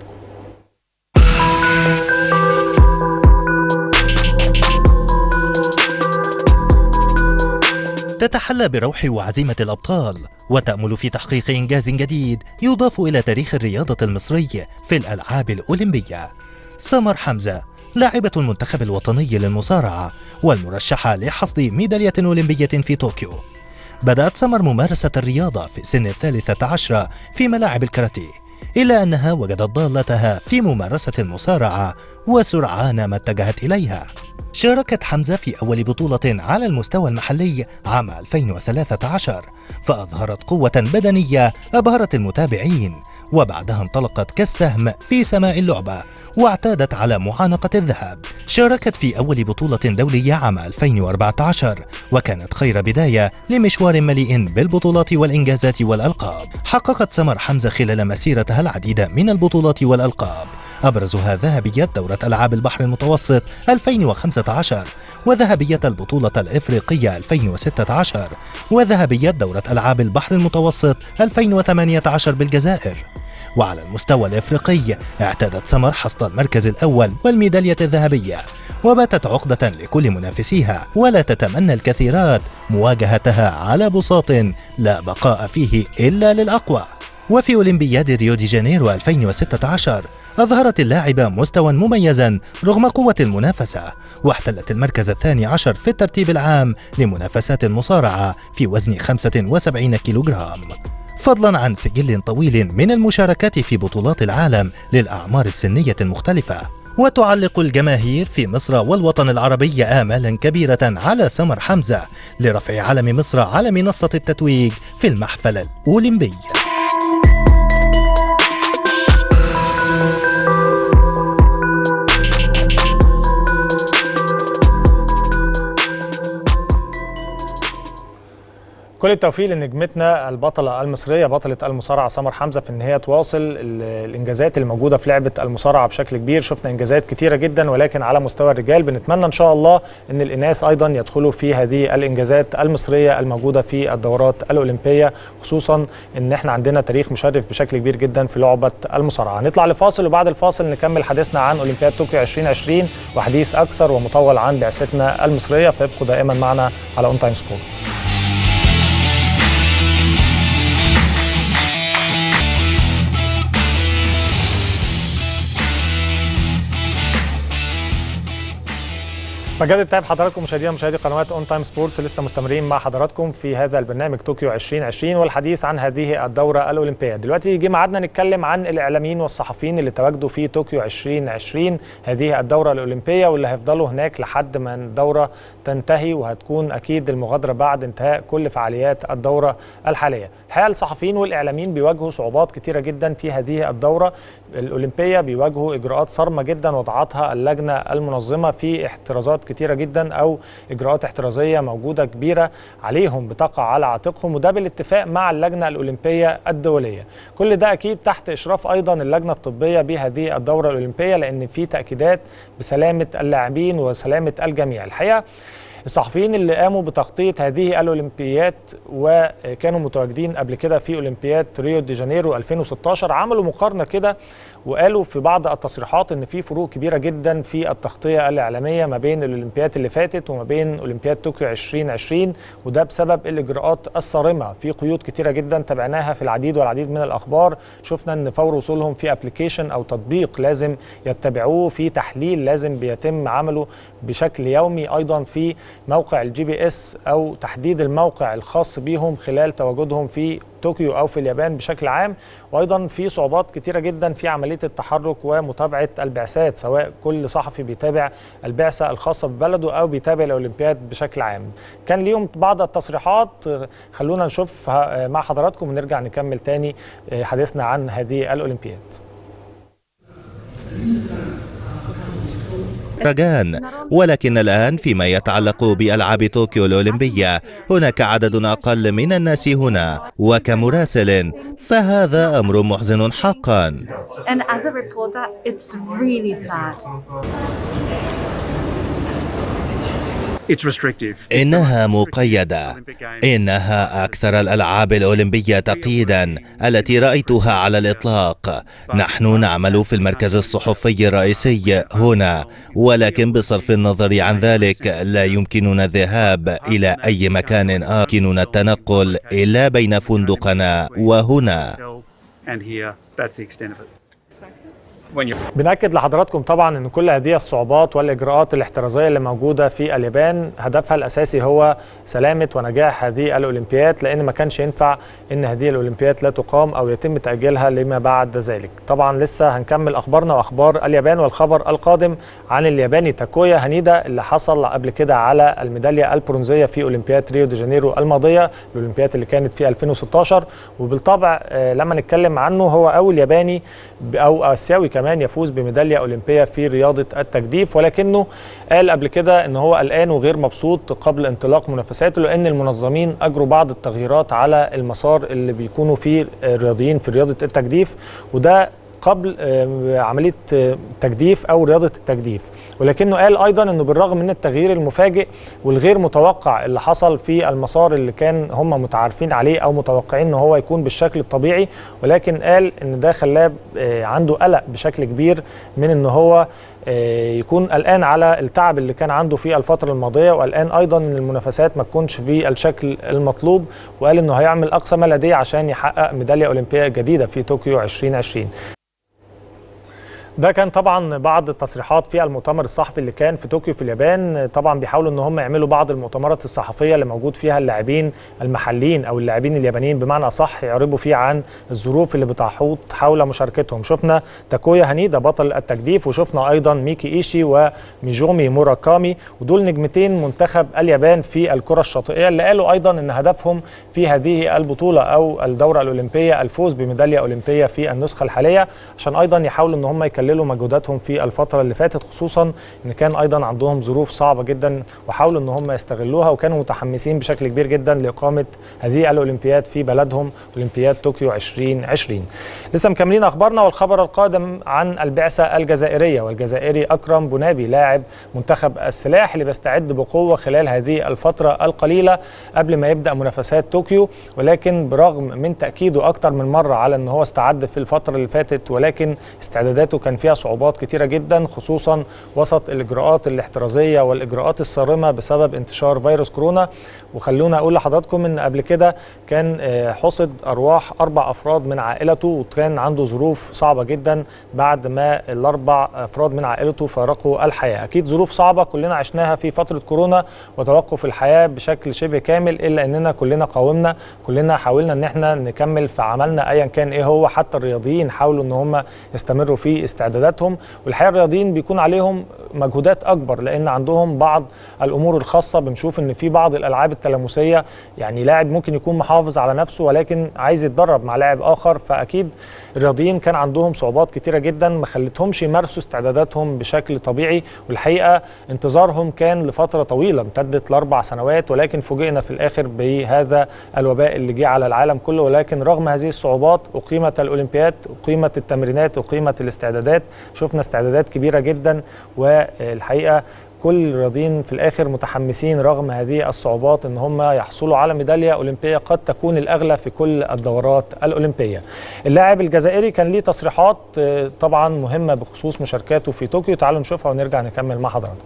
B: تتحلى بروح وعزيمة الأبطال وتأمل في تحقيق إنجاز جديد يضاف إلى تاريخ الرياضة المصري في الألعاب الأولمبية سمر حمزة لاعبة المنتخب الوطني للمصارعة والمرشحة لحصد ميدالية أولمبية في طوكيو بدأت سمر ممارسة الرياضة في سن الثالثة عشرة في ملاعب الكاراتيه إلا أنها وجدت ضالتها في ممارسة المصارعة وسرعان ما اتجهت إليها شاركت حمزة في أول بطولة على المستوى المحلي عام 2013 فأظهرت قوة بدنية أبهرت المتابعين وبعدها انطلقت كالسهم في سماء اللعبة واعتادت على معانقة الذهب شاركت في أول بطولة دولية عام 2014 وكانت خير بداية لمشوار مليء بالبطولات والإنجازات والألقاب حققت سمر حمزة خلال مسيرتها العديد من البطولات والألقاب أبرزها ذهبية دورة ألعاب البحر المتوسط 2015 وذهبية البطولة الإفريقية 2016 وذهبية دورة ألعاب البحر المتوسط 2018 بالجزائر وعلى المستوى الإفريقي اعتادت سمر حصد المركز الأول والميدالية الذهبية وباتت عقدة لكل منافسيها ولا تتمنى الكثيرات مواجهتها على بساط لا بقاء فيه إلا للأقوى وفي أولمبياد ريو دي جانيرو 2016 أظهرت اللاعبة مستوى مميزا رغم قوة المنافسة واحتلت المركز الثاني عشر في الترتيب العام لمنافسات المصارعة في وزن 75 كيلوغرام فضلا عن سجل طويل من المشاركات في بطولات العالم للأعمار السنية المختلفة وتعلق الجماهير في مصر والوطن العربي آمالا كبيرة على سمر حمزة لرفع علم مصر على منصة التتويج في المحفل الأولمبي
A: كل التوفيق لنجمتنا البطلة المصرية بطلة المصارعة سمر حمزة في ان هي تواصل الانجازات الموجودة في لعبة المصارعة بشكل كبير شفنا انجازات كتيرة جدا ولكن على مستوى الرجال بنتمنى ان شاء الله ان الاناث ايضا يدخلوا في هذه الانجازات المصرية الموجودة في الدورات الاولمبية خصوصا ان احنا عندنا تاريخ مشرف بشكل كبير جدا في لعبة المصارعة نطلع لفاصل وبعد الفاصل نكمل حديثنا عن اولمبياد طوكيو 2020 وحديث اكثر ومطول عن بعثتنا المصرية فابقوا دائما معنا على اون تايم سبورتس مجال التعب حضراتكم مشاهدينا مشاهدي قنوات اون تايم سبورتس لسه مستمرين مع حضراتكم في هذا البرنامج طوكيو 2020 والحديث عن هذه الدوره الاولمبيه دلوقتي جه ميعادنا نتكلم عن الاعلاميين والصحفيين اللي تواجدوا في طوكيو 2020 هذه الدوره الاولمبيه واللي هيفضلوا هناك لحد ما الدوره تنتهي وهتكون اكيد المغادره بعد انتهاء كل فعاليات الدوره الحاليه الحقيقه الصحفيين والاعلاميين بيواجهوا صعوبات كثيره جدا في هذه الدوره الاولمبيه بيواجهوا اجراءات صارمه جدا وضعتها اللجنه المنظمه في احترازات كتيره جدا او اجراءات احترازيه موجوده كبيره عليهم بتقع على عاتقهم وده بالاتفاق مع اللجنه الاولمبيه الدوليه كل ده اكيد تحت اشراف ايضا اللجنه الطبيه بهذه الدوره الاولمبيه لان في تاكيدات بسلامه اللاعبين وسلامه الجميع الحقيقه الصحفيين اللي قاموا بتغطيه هذه الاولمبيات وكانوا متواجدين قبل كده في اولمبياد ريو دي جانيرو 2016 عملوا مقارنه كده وقالوا في بعض التصريحات ان في فروق كبيره جدا في التغطيه الاعلاميه ما بين الاولمبيات اللي فاتت وما بين اولمبياد طوكيو 2020 وده بسبب الاجراءات الصارمه في قيود كتيره جدا تابعناها في العديد والعديد من الاخبار شفنا ان فور وصولهم في ابلكيشن او تطبيق لازم يتبعوه في تحليل لازم بيتم عمله بشكل يومي ايضا في موقع الجي بي اس او تحديد الموقع الخاص بيهم خلال تواجدهم في طوكيو او في اليابان بشكل عام وايضا في صعوبات كتيره جدا في عمليه التحرك ومتابعه البعثات سواء كل صحفي بيتابع البعثه الخاصه ببلده او بيتابع الاولمبياد بشكل عام كان ليهم بعض التصريحات خلونا نشوف مع حضراتكم ونرجع نكمل تاني حديثنا عن هذه الاولمبياد
B: مهرجان ولكن الآن فيما يتعلق بألعاب طوكيو الأولمبية هناك عدد أقل من الناس هنا وكمراسل فهذا أمر محزن حقا
C: And as a reporter, it's really sad.
D: It's restrictive.
B: إنها مقيدة إنها أكثر الألعاب الأولمبية تقييدا التي رأيتها على الإطلاق نحن نعمل في المركز الصحفي الرئيسي هنا ولكن بصرف النظر عن ذلك لا يمكننا الذهاب إلى أي مكان يمكننا التنقل إلا بين فندقنا وهنا
D: And here, that's the extent of it.
A: بنأكد لحضراتكم طبعا ان كل هذه الصعوبات والاجراءات الاحترازيه اللي موجوده في اليابان هدفها الاساسي هو سلامه ونجاح هذه الاولمبيات لان ما كانش ينفع ان هذه الاولمبيات لا تقام او يتم تاجيلها لما بعد ذلك. طبعا لسه هنكمل اخبارنا واخبار اليابان والخبر القادم عن الياباني تاكويا هانيدا اللي حصل قبل كده على الميداليه البرونزيه في اولمبياد ريو دي جانيرو الماضيه الاولمبياد اللي كانت في 2016 وبالطبع لما نتكلم عنه هو اول ياباني او اسيوي كمان يفوز بميداليه اولمبيه في رياضه التجديف ولكنه قال قبل كده ان هو قلقان وغير مبسوط قبل انطلاق منافساته لان المنظمين اجروا بعض التغييرات على المسار اللي بيكونوا فيه الرياضيين في رياضه التجديف وده قبل عمليه تجديف او رياضه التجديف ولكنه قال ايضا انه بالرغم من التغيير المفاجئ والغير متوقع اللي حصل في المسار اللي كان هم متعارفين عليه او متوقعين ان هو يكون بالشكل الطبيعي ولكن قال ان ده خلاه عنده قلق بشكل كبير من ان هو يكون قلقان على التعب اللي كان عنده في الفتره الماضيه وقلقان ايضا ان المنافسات ما تكونش بالشكل المطلوب وقال انه هيعمل اقصى ما لديه عشان يحقق ميداليه اولمبيه جديده في طوكيو 2020 ده كان طبعا بعض التصريحات في المؤتمر الصحفي اللي كان في طوكيو في اليابان طبعا بيحاولوا ان هم يعملوا بعض المؤتمرات الصحفيه اللي موجود فيها اللاعبين المحليين او اللاعبين اليابانيين بمعنى اصح يعربوا فيه عن الظروف اللي بتحوط حول مشاركتهم شفنا تاكويا هانيدا بطل التجديف وشفنا ايضا ميكي ايشي وميجومي موراكامي ودول نجمتين منتخب اليابان في الكره الشاطئيه اللي قالوا ايضا ان هدفهم في هذه البطوله او الدوره الاولمبيه الفوز بميداليه اولمبيه في النسخه الحاليه عشان ايضا يحاولوا ان هم يكلموا يقللوا مجهوداتهم في الفتره اللي فاتت خصوصا ان كان ايضا عندهم ظروف صعبه جدا وحاولوا ان هم يستغلوها وكانوا متحمسين بشكل كبير جدا لاقامه هذه الاولمبياد في بلدهم اولمبياد طوكيو 2020 لسه مكملين اخبارنا والخبر القادم عن البعثه الجزائريه والجزائري اكرم بنابي لاعب منتخب السلاح اللي بيستعد بقوه خلال هذه الفتره القليله قبل ما يبدا منافسات طوكيو ولكن برغم من تاكيده اكتر من مره على ان هو استعد في الفتره اللي فاتت ولكن استعداداته كان فيها صعوبات كتيره جدا خصوصا وسط الاجراءات الاحترازيه والاجراءات الصارمه بسبب انتشار فيروس كورونا وخلونا اقول لحضراتكم ان قبل كده كان آه، حصد ارواح اربع افراد من عائلته وكان عنده ظروف صعبه جدا بعد ما الاربع افراد من عائلته فارقوا الحياه اكيد ظروف صعبه كلنا عشناها في فتره كورونا وتوقف الحياه بشكل شبه كامل الا اننا كلنا قاومنا كلنا حاولنا ان احنا نكمل في عملنا ايا كان ايه هو حتى الرياضيين حاولوا ان هم يستمروا في استعداداتهم والحقيقه الرياضيين بيكون عليهم مجهودات اكبر لان عندهم بعض الامور الخاصه بنشوف ان في بعض الالعاب التلامسيه يعني لاعب ممكن يكون محافظ على نفسه ولكن عايز يتدرب مع لاعب اخر فاكيد الرياضيين كان عندهم صعوبات كتيره جدا ما خلتهمش يمارسوا استعداداتهم بشكل طبيعي والحقيقه انتظارهم كان لفتره طويله امتدت لاربع سنوات ولكن فوجئنا في الاخر بهذا الوباء اللي جه على العالم كله ولكن رغم هذه الصعوبات اقيمت الاولمبياد اقيمت التمرينات اقيمت الاستعدادات شفنا استعدادات كبيره جدا والحقيقه كل الرياضيين في الاخر متحمسين رغم هذه الصعوبات ان هم يحصلوا على ميداليه اولمبيه قد تكون الاغلى في كل الدورات الاولمبيه. اللاعب الجزائري كان ليه تصريحات آه، طبعا مهمه بخصوص مشاركاته في طوكيو تعالوا نشوفها ونرجع نكمل مع حضراتكم.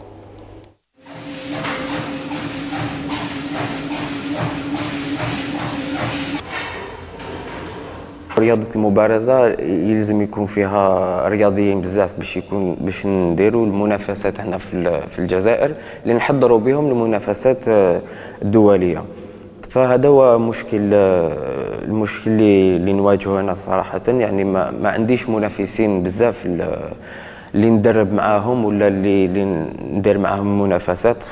E: رياضة المبارزة يلزم يكون فيها رياضيين بزاف باش يكون باش نديروا المنافسات هنا في ال- في الجزائر اللي نحضروا بهم المنافسات آه، الدولية فهذا هو مشكل آه، المشكل اللي اللي نواجهه هنا صراحة يعني ما, ما عنديش منافسين بزاف ال- اللي ندرب معاهم ولا اللي اللي ندير معاهم منافسات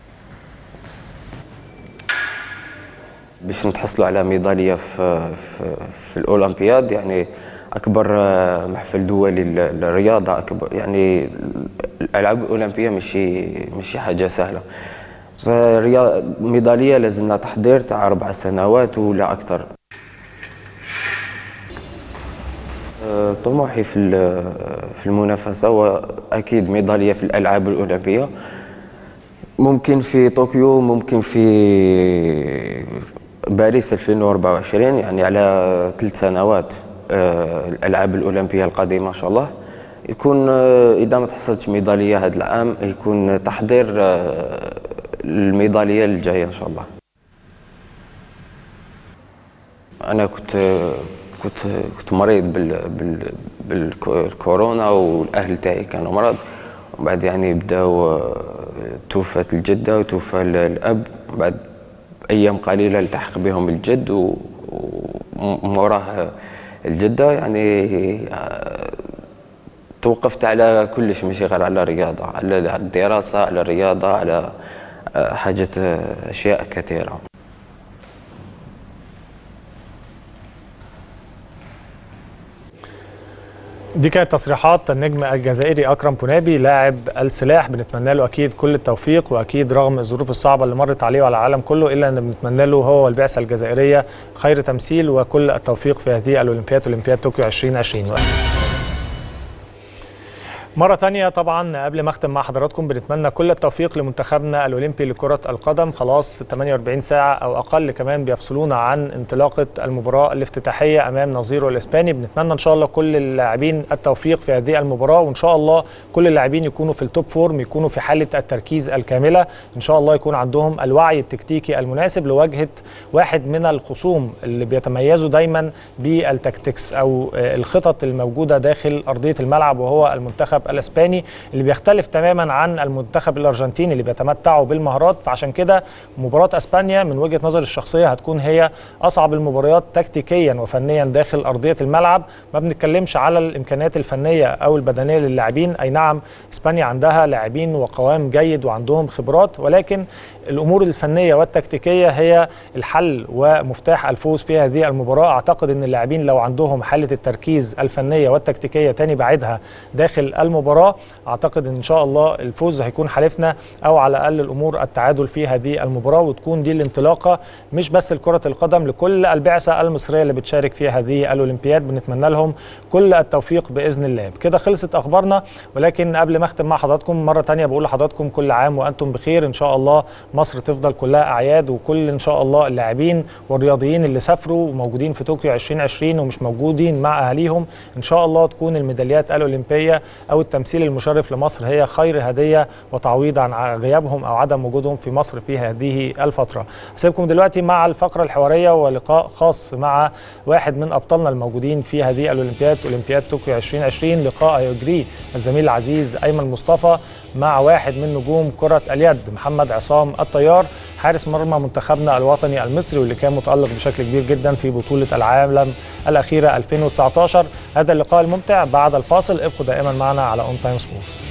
E: باش نتحصلوا على ميداليه في في, في الاولمبياد يعني اكبر آه، محفل دولي لل- للرياضه اكبر يعني الالعاب الاولمبيه ماشي ماشي حاجه سهله ف- ريا- ميداليه لازم لها تحضير تاع اربع سنوات ولا اكثر آه، طموحي في ال- في المنافسه هو اكيد ميداليه في الالعاب الاولمبيه ممكن في طوكيو ممكن في باريس 2024 يعني على ثلاث سنوات آه، الالعاب الاولمبيه القادمه ان شاء الله يكون آه، اذا ما تحصلتش ميداليه هذا العام يكون تحضير آه، الميداليه الجايه ان شاء الله انا كنت كنت كنت مريض بال بال بالكورونا والاهل تاعي كانوا مرض وبعد يعني بداو آه، توفت الجده وتوفى ال- الاب بعد ايام قليله التحق بهم الجد و- وموراه الجده يعني آه، توقفت على كلش ماشي غير على الرياضه على الدراسه على الرياضه على آه، حاجات آه، اشياء كثيره
A: دي كانت تصريحات النجم الجزائري اكرم بونابي لاعب السلاح بنتمنى له اكيد كل التوفيق واكيد رغم الظروف الصعبه اللي مرت عليه وعلى العالم كله الا ان بنتمنى له هو والبعثه الجزائريه خير تمثيل وكل التوفيق في هذه الاولمبياد اولمبياد طوكيو 2020 مرة تانية طبعا قبل ما اختم مع حضراتكم بنتمنى كل التوفيق لمنتخبنا الأولمبي لكرة القدم خلاص 48 ساعة أو أقل كمان بيفصلونا عن انطلاقة المباراة الافتتاحية أمام نظيره الإسباني بنتمنى إن شاء الله كل اللاعبين التوفيق في هذه المباراة وإن شاء الله كل اللاعبين يكونوا في التوب فورم يكونوا في حالة التركيز الكاملة إن شاء الله يكون عندهم الوعي التكتيكي المناسب لواجهة واحد من الخصوم اللي بيتميزوا دايما بالتكتكس أو الخطط الموجودة داخل أرضية الملعب وهو المنتخب الاسباني اللي بيختلف تماما عن المنتخب الارجنتيني اللي بيتمتعوا بالمهارات فعشان كده مباراه اسبانيا من وجهه نظري الشخصيه هتكون هي اصعب المباريات تكتيكيا وفنيا داخل ارضيه الملعب ما بنتكلمش على الامكانيات الفنيه او البدنيه للاعبين اي نعم اسبانيا عندها لاعبين وقوام جيد وعندهم خبرات ولكن الامور الفنيه والتكتيكيه هي الحل ومفتاح الفوز في هذه المباراه اعتقد ان اللاعبين لو عندهم حاله التركيز الفنيه والتكتيكيه تاني بعيدها داخل المباراه اعتقد ان شاء الله الفوز هيكون حليفنا او على الاقل الامور التعادل في هذه المباراه وتكون دي الانطلاقه مش بس لكره القدم لكل البعثه المصريه اللي بتشارك في هذه الاولمبياد بنتمنى لهم كل التوفيق باذن الله كده خلصت اخبارنا ولكن قبل ما اختم مع حضراتكم مره تانية بقول لحضراتكم كل عام وانتم بخير ان شاء الله مصر تفضل كلها اعياد وكل ان شاء الله اللاعبين والرياضيين اللي سافروا وموجودين في طوكيو 2020 ومش موجودين مع اهاليهم ان شاء الله تكون الميداليات الاولمبيه او التمثيل المشرف لمصر هي خير هديه وتعويض عن غيابهم او عدم وجودهم في مصر في هذه الفتره هسيبكم دلوقتي مع الفقره الحواريه ولقاء خاص مع واحد من ابطالنا الموجودين في هذه الاولمبياد اولمبياد طوكيو 2020 لقاء يجريه الزميل العزيز ايمن مصطفى مع واحد من نجوم كره اليد محمد عصام الطيار حارس مرمى منتخبنا الوطني المصري واللي كان متالق بشكل كبير جدا في بطوله العالم الاخيره 2019 هذا اللقاء الممتع بعد الفاصل ابقوا دائما معنا على اون تايم سبورتس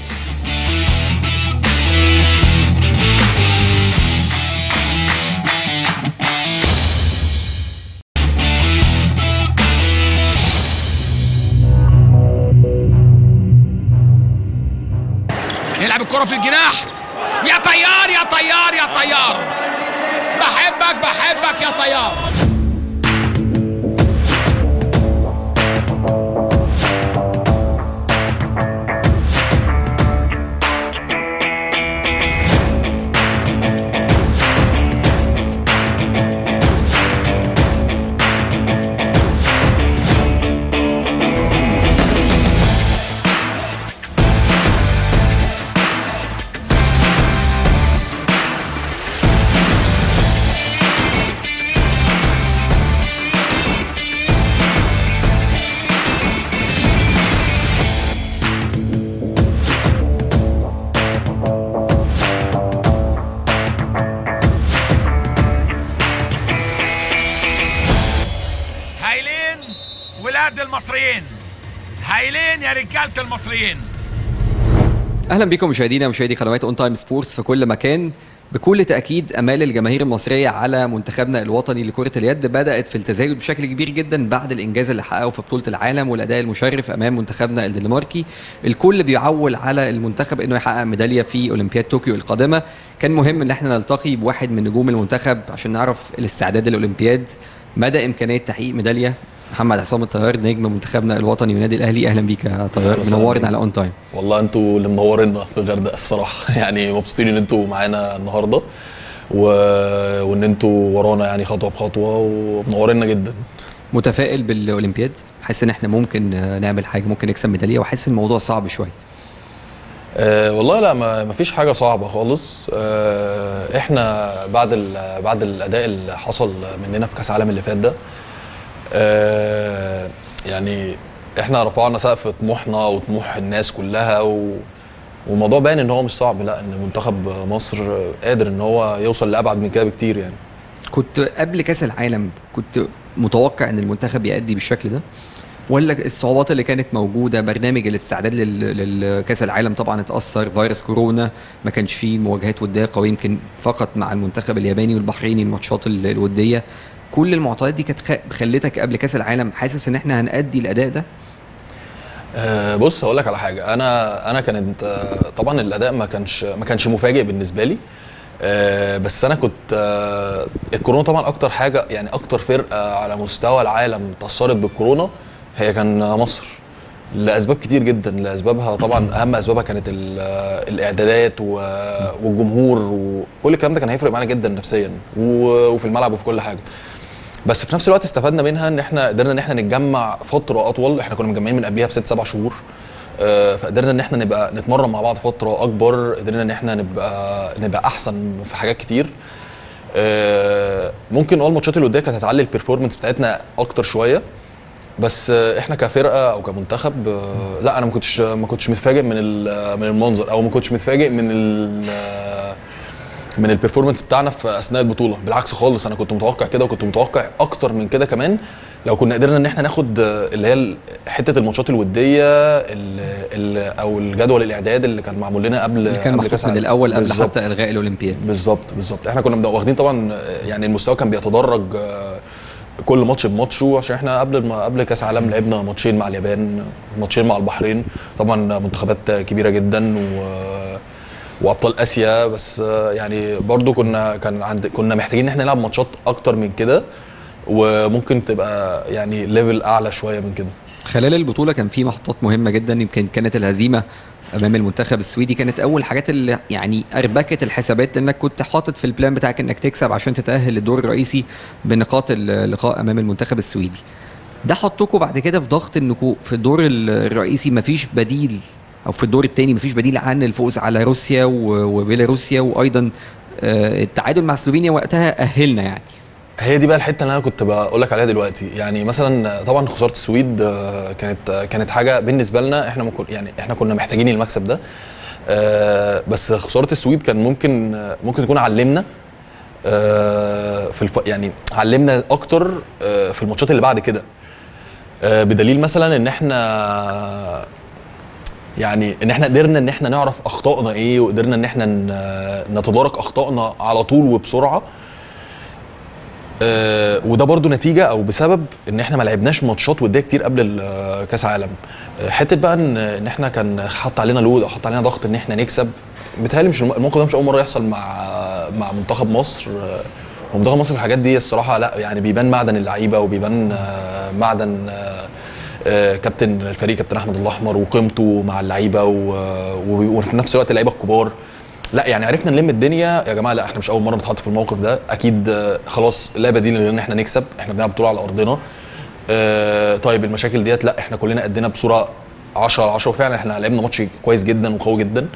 F: يلعب الكرة في الجناح يا طيار يا طيار يا طيار بحبك بحبك يا طيار هايلين ولاد المصريين هايلين يا رجالة المصريين
G: اهلا بكم مشاهدينا مشاهدي قنوات اون تايم سبورتس في كل مكان بكل تاكيد امال الجماهير المصريه على منتخبنا الوطني لكره اليد بدات في التزايد بشكل كبير جدا بعد الانجاز اللي حققه في بطوله العالم والاداء المشرف امام منتخبنا الدنماركي الكل بيعول على المنتخب انه يحقق ميداليه في اولمبياد طوكيو القادمه كان مهم ان احنا نلتقي بواحد من نجوم المنتخب عشان نعرف الاستعداد للاولمبياد مدى امكانيه تحقيق ميداليه محمد عصام الطيار نجم منتخبنا الوطني والنادي الاهلي اهلا بيك يا طيار
H: أهلا وسهلا
G: منورنا
H: بيك.
G: على اون تايم
H: والله انتوا اللي منورينا في الغردقه الصراحه يعني مبسوطين ان انتوا معانا النهارده و... وان انتوا ورانا يعني خطوه بخطوه ومنورينا جدا
G: متفائل بالاولمبياد حاسس ان احنا ممكن آه، نعمل حاجه ممكن نكسب ميداليه وحاسس الموضوع صعب شويه
H: أه والله لا ما ما فيش حاجه صعبه خالص أه احنا بعد ال... بعد الاداء اللي حصل مننا في كاس العالم اللي فات ده أه يعني احنا رفعنا سقف طموحنا وطموح الناس كلها و... والموضوع باين ان هو مش صعب لا ان منتخب مصر قادر ان هو يوصل لابعد من كده بكتير يعني
G: كنت قبل كاس العالم كنت متوقع ان المنتخب يأدي بالشكل ده ولا الصعوبات اللي كانت موجوده برنامج الاستعداد لل- لكاس العالم طبعا اتاثر فيروس كورونا ما كانش فيه مواجهات وديه قويه يمكن فقط مع المنتخب الياباني والبحريني الماتشات ال- الوديه كل المعطيات دي كانت خ- خلتك قبل كاس العالم حاسس ان احنا هنأدي الاداء ده
H: أه بص هقول لك على حاجه انا انا كانت آه، طبعا الاداء ما كانش ما كانش مفاجئ بالنسبه لي أه بس انا كنت أه الكورونا طبعا اكتر حاجه يعني اكتر فرقه على مستوى العالم اتاثرت بالكورونا هي كان مصر لاسباب كتير جدا لاسبابها طبعا اهم اسبابها كانت ال- الاعدادات و- والجمهور وكل الكلام ده كان هيفرق معانا جدا نفسيا و- وفي الملعب وفي كل حاجه بس في نفس الوقت استفدنا منها ان احنا قدرنا ان احنا نتجمع فتره اطول احنا كنا متجمعين من قبلها بست سبع شهور آه، فقدرنا ان احنا نبقى نتمرن مع بعض فتره اكبر قدرنا ان احنا نبقى نبقى احسن في حاجات كتير آه، ممكن اه الماتشات اللي قدام كانت هتعلي البرفورمانس بتاعتنا اكتر شويه بس آه، احنا كفرقه او كمنتخب آه، لا انا ما كنتش ما كنتش متفاجئ من ال- من المنظر او ما كنتش متفاجئ من ال من البرفورمانس بتاعنا في اثناء البطوله بالعكس خالص انا كنت متوقع كده وكنت متوقع اكتر من كده كمان لو كنا قدرنا ان احنا ناخد آه، اللي هي ال- حته الماتشات الوديه ال ال او الجدول الاعداد اللي كان معمول لنا قبل
G: اللي كان
H: قبل
G: محطوط
H: كأس
G: من
H: العالم.
G: الاول قبل
H: بالظبط.
G: حتى الغاء الاولمبياد
H: بالظبط بالظبط احنا كنا مد- واخدين طبعا آه، يعني المستوى كان بيتدرج آه، كل ماتش بماتشه عشان احنا قبل ما قبل كاس العالم لعبنا ماتشين مع اليابان ماتشين مع البحرين طبعا منتخبات كبيره جدا و وابطال اسيا بس آه، يعني برضو كنا كان عند كنا محتاجين ان احنا نلعب ماتشات اكتر من كده وممكن تبقى يعني ليفل اعلى شويه من كده
G: خلال البطوله كان في محطات مهمه جدا يمكن كانت الهزيمه امام المنتخب السويدي كانت اول حاجات اللي يعني اربكت الحسابات انك كنت حاطط في البلان بتاعك انك تكسب عشان تتاهل للدور الرئيسي بنقاط اللقاء امام المنتخب السويدي ده حطكم بعد كده في ضغط انكم في الدور ال- الرئيسي مفيش بديل او في الدور الثاني مفيش بديل عن الفوز على روسيا و- وبيلاروسيا وايضا آه، التعادل مع سلوفينيا وقتها اهلنا يعني
H: هي دي بقى الحته اللي انا كنت بقول لك عليها دلوقتي يعني مثلا طبعا خساره السويد آه، كانت آه، كانت حاجه بالنسبه لنا احنا ممكن يعني احنا كنا محتاجين المكسب ده آه، بس خساره السويد كان ممكن آه، ممكن تكون علمنا آه، في الف... يعني علمنا اكتر آه، في الماتشات اللي بعد كده آه، بدليل مثلا ان احنا يعني ان احنا قدرنا ان احنا نعرف اخطائنا ايه وقدرنا ان احنا ن- نتدارك اخطائنا على طول وبسرعه آه، وده برضو نتيجه او بسبب ان احنا ما لعبناش ماتشات وديه كتير قبل ال- آه، كاس عالم آه، حته بقى ان ان احنا كان حط علينا لود او حط علينا ضغط ان احنا نكسب بيتهيألي مش الم- الموقف ده مش اول مره يحصل مع مع منتخب مصر آه، ومنتخب مصر في الحاجات دي الصراحه لا يعني بيبان معدن اللعيبه وبيبان آه، معدن آه، آه، كابتن الفريق كابتن احمد الاحمر وقيمته مع اللعيبه و- و- وفي نفس الوقت اللعيبه الكبار لا يعني عرفنا نلم الدنيا يا جماعه لا احنا مش اول مره نتحط في الموقف ده اكيد آه، خلاص لا بديل غير ان احنا نكسب احنا بنلعب بطوله على ارضنا آه، طيب المشاكل ديت لا احنا كلنا قدنا بصوره 10 على 10 وفعلا احنا لعبنا ماتش كويس جدا وقوي جدا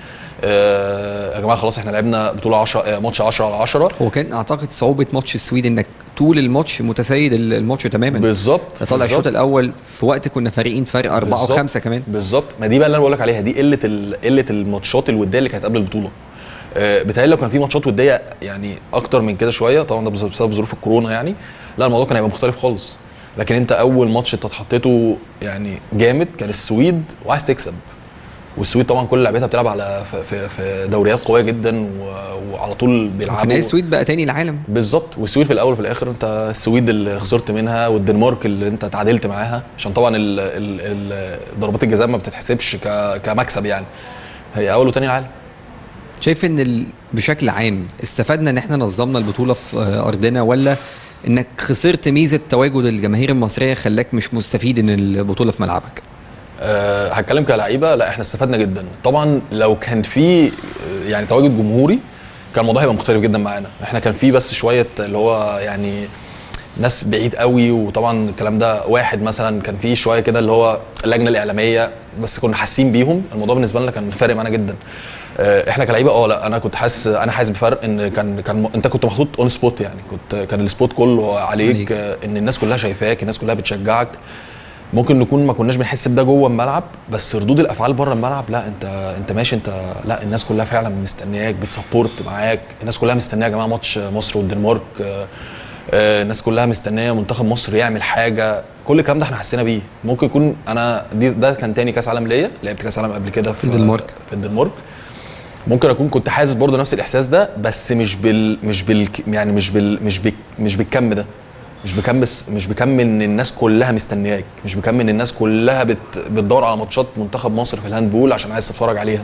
H: آه، يا جماعه خلاص احنا لعبنا بطوله 10 آه، ماتش 10 على 10
G: هو كان اعتقد صعوبه ماتش السويد انك طول الماتش متسيد ال- الماتش تماما
H: بالظبط
G: ده طالع الشوط
H: بالظبط.
G: الاول في وقت كنا فارقين فرق اربعه
H: بالظبط.
G: وخمسه كمان
H: بالظبط ما دي بقى اللي انا بقول لك عليها دي قله ال- قله الماتشات الوديه اللي كانت قبل البطوله آه، بيتهيألي لو كان في ماتشات وديه يعني اكتر من كده شويه طبعا ده بس- بسبب ظروف الكورونا يعني لا الموضوع كان هيبقى مختلف خالص لكن انت اول ماتش انت اتحطيته يعني جامد كان السويد وعايز تكسب والسويد طبعا كل لعيبتها بتلعب على في, في, في دوريات قويه جدا و- وعلى طول
G: وفي
H: بيلعبوا
G: النهايه السويد بقى تاني العالم
H: بالظبط والسويد في الاول وفي الاخر انت السويد اللي خسرت منها والدنمارك اللي انت تعادلت معاها عشان طبعا ال- ال- ال- ضربات الجزاء ما بتتحسبش ك- كمكسب يعني هي اول وتاني العالم
G: شايف ان ال... بشكل عام استفدنا ان احنا نظمنا البطوله في آه، ارضنا ولا انك خسرت ميزه تواجد الجماهير المصريه خلاك مش مستفيد ان البطوله في ملعبك
H: أه هتكلم كلعيبه لا احنا استفدنا جدا طبعا لو كان في آه، يعني تواجد جمهوري كان الموضوع هيبقى مختلف جدا معانا احنا كان في بس شويه اللي هو يعني ناس بعيد قوي وطبعا الكلام ده واحد مثلا كان في شويه كده اللي هو اللجنه الاعلاميه بس كنا حاسين بيهم الموضوع بالنسبه لنا كان فارق معانا جدا آه، احنا كلعيبه اه لا انا كنت حاسس انا حاسس بفرق ان كان كان انت كنت محطوط اون سبوت يعني كنت كان السبوت كله عليك,
G: عليك.
H: عليك. ان الناس كلها شايفاك الناس كلها بتشجعك ممكن نكون ما كناش بنحس بده جوه الملعب بس ردود الافعال بره الملعب لا انت انت ماشي انت لا الناس كلها فعلا مستنياك بتسبورت معاك الناس كلها مستنيه يا جماعه ماتش مصر والدنمارك آه، آه، الناس كلها مستنيه منتخب مصر يعمل حاجه كل الكلام ده احنا حسينا بيه ممكن يكون انا دي ده كان تاني كاس عالم ليا لعبت كاس عالم قبل كده في
G: الدنمارك.
H: في الدنمارك ممكن اكون كنت حاسس برضه نفس الاحساس ده بس مش بال مش بال يعني مش بال مش بال مش بالكم ده مش بكم بس مش بكم ان الناس كلها مستنياك مش بكم ان الناس كلها بت بتدور على ماتشات منتخب مصر في الهاندبول عشان عايز تتفرج عليها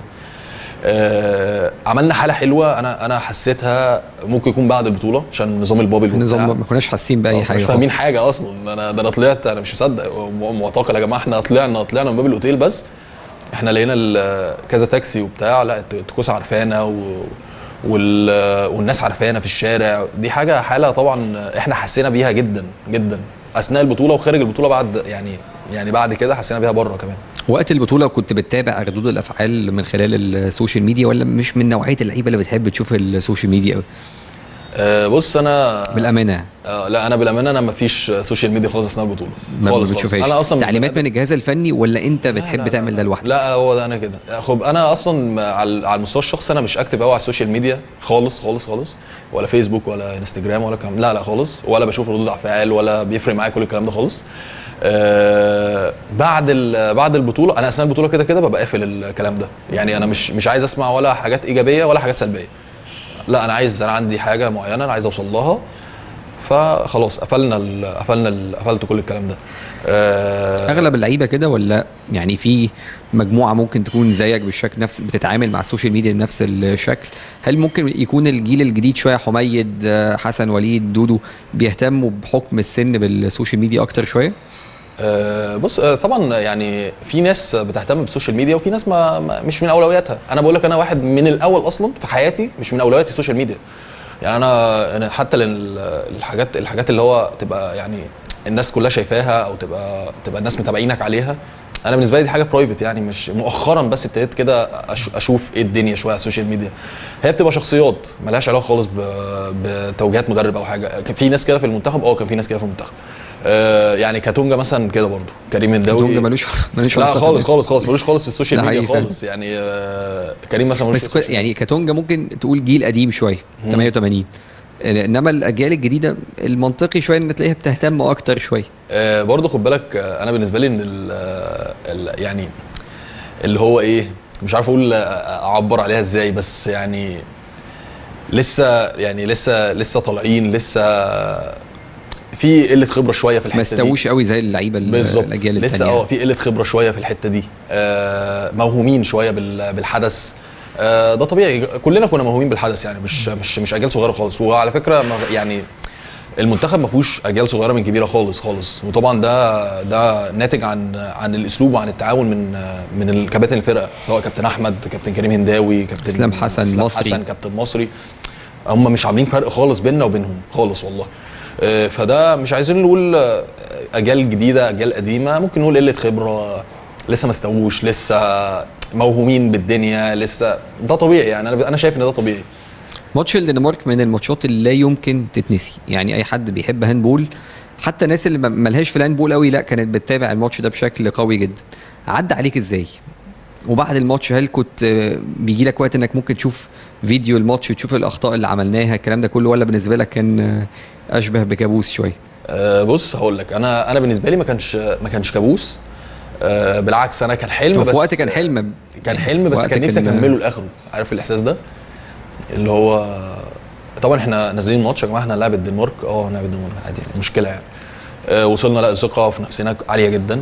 H: آه عملنا حاله حلوه انا انا حسيتها ممكن يكون بعد البطوله عشان نظام البابل
G: النظام
H: وبتاع.
G: ما كناش حاسين باي
H: آه،
G: حاجه
H: مش فاهمين
G: خالص.
H: حاجه اصلا انا ده انا طلعت انا مش مصدق م- معتقل يا جماعه احنا طلعنا طلعنا من باب الاوتيل بس احنا لقينا ال- كذا تاكسي وبتاع لا الت- الطقوس عارفانا و... وال... والناس عارفانا في الشارع دي حاجه حاله طبعا احنا حسينا بيها جدا جدا اثناء البطوله وخارج البطوله بعد يعني يعني بعد كده حسينا بيها بره كمان
G: وقت البطوله كنت بتتابع ردود الافعال من خلال السوشيال ميديا ولا مش من نوعيه اللعيبه اللي بتحب تشوف السوشيال ميديا قوي
H: آه بص انا
G: بالامانه
H: آه لا انا بالامانه انا ما فيش سوشيال ميديا خالص اثناء البطوله
G: ما
H: خالص
G: بتشوفهاش
H: خالص. انا اصلا مش
G: تعليمات
H: بني
G: من الجهاز الفني ولا انت بتحب
H: لا،
G: تعمل ده لوحدك
H: لا هو ده انا كده خب انا اصلا على على المستوى الشخصي انا مش اكتف قوي على السوشيال ميديا خالص خالص خالص ولا فيسبوك ولا انستجرام ولا كلام لا لا خالص ولا بشوف ردود افعال ولا بيفرق معايا كل الكلام ده خالص آه بعد ال- بعد البطوله انا اثناء البطوله كده كده ببقى قافل الكلام ده يعني انا مش مش عايز اسمع ولا حاجات ايجابيه ولا حاجات سلبيه لا انا عايز انا عندي حاجه معينه انا عايز اوصل لها فخلاص قفلنا ال قفلنا ال قفلت كل الكلام ده آه
G: اغلب اللعيبه كده ولا يعني في مجموعه ممكن تكون زيك بالشكل نفس بتتعامل مع السوشيال ميديا بنفس الشكل هل ممكن يكون الجيل الجديد شويه حميد آه، حسن وليد دودو بيهتموا بحكم السن بالسوشيال ميديا اكتر شويه
H: آه، بص آه، طبعا يعني في ناس بتهتم بالسوشيال ميديا وفي ناس ما ما- مش من اولوياتها انا بقول لك انا واحد من الاول اصلا في حياتي مش من اولوياتي السوشيال ميديا يعني انا انا حتى لل- الحاجات الحاجات اللي هو تبقى يعني الناس كلها شايفاها او تبقى تبقى الناس متابعينك عليها انا بالنسبه لي دي حاجه برايفت يعني مش مؤخرا بس ابتديت كده أش- اشوف ايه الدنيا شويه على السوشيال ميديا هي بتبقى شخصيات ملهاش علاقه خالص ب- بتوجيهات مدرب او حاجه كان في ناس كده في المنتخب اه كان في ناس كده في المنتخب آه يعني كاتونجا مثلا كده برضو كريم الداوي
G: كاتونجا ملوش ملوش
H: لا
G: علاقة
H: خالص
G: طبعاً.
H: خالص خالص ملوش خالص في السوشيال
G: ده
H: ميديا
G: حقيقي فعلا.
H: خالص يعني آه كريم مثلا ملوش
G: بس
H: في
G: كو-
H: السوشيال
G: يعني كاتونجا ممكن تقول جيل قديم شويه 88 انما الاجيال الجديده المنطقي شويه ان تلاقيها بتهتم اكتر شويه
H: آه برضه خد بالك آه انا بالنسبه لي ان ال ال يعني اللي هو ايه مش عارف اقول آه، اعبر عليها ازاي بس يعني لسه يعني لسه لسه طالعين لسه في قله خبره شويه في الحته
G: ما
H: دي
G: استووش قوي زي اللعيبه ال-
H: بالظبط
G: الاجيال
H: لسه
G: التانية
H: اه في قله خبره شويه في الحته دي آه موهومين شويه بال- بالحدث آه ده طبيعي كلنا كنا موهومين بالحدث يعني مش مش مش اجيال صغيره خالص وعلى فكره ما- يعني المنتخب ما فيهوش اجيال صغيره من كبيره خالص خالص وطبعا ده ده ناتج عن عن الاسلوب وعن التعاون من من الكباتن الفرقه سواء كابتن احمد كابتن كريم هنداوي كابتن
G: إسلام حسن،
H: إسلام
G: مصري.
H: حسن كابتن مصري هم مش عاملين فرق خالص بيننا وبينهم خالص والله آه، فده مش عايزين نقول آه، اجيال جديده اجيال قديمه ممكن نقول قله خبره لسه ما استووش لسه موهومين بالدنيا لسه ده طبيعي يعني انا انا شايف ان ده طبيعي
G: ماتش الدنمارك من الماتشات اللي لا يمكن تتنسي يعني اي حد بيحب هاندبول حتى الناس اللي ما- ملهاش في الهاندبول قوي لا كانت بتتابع الماتش ده بشكل قوي جدا عدى عليك ازاي وبعد الماتش هل كنت آه، بيجي لك وقت انك ممكن تشوف فيديو الماتش وتشوف الاخطاء اللي عملناها الكلام ده كله ولا بالنسبه لك كان آه، اشبه بكابوس شويه
H: أه بص هقول لك انا انا بالنسبه لي ما كانش ما كانش كابوس أه بالعكس انا كان حلم
G: هو
H: بس
G: في وقت كان حلم
H: كان حلم بس
G: وقت
H: كان نفسي
G: كان-
H: اكمله لاخره عارف الاحساس ده اللي هو طبعا احنا نازلين ماتش يا جماعه احنا هنلعب الدنمارك اه هنلعب الدنمارك عادي يعني مشكله يعني أه وصلنا لا ثقه في نفسنا عاليه جدا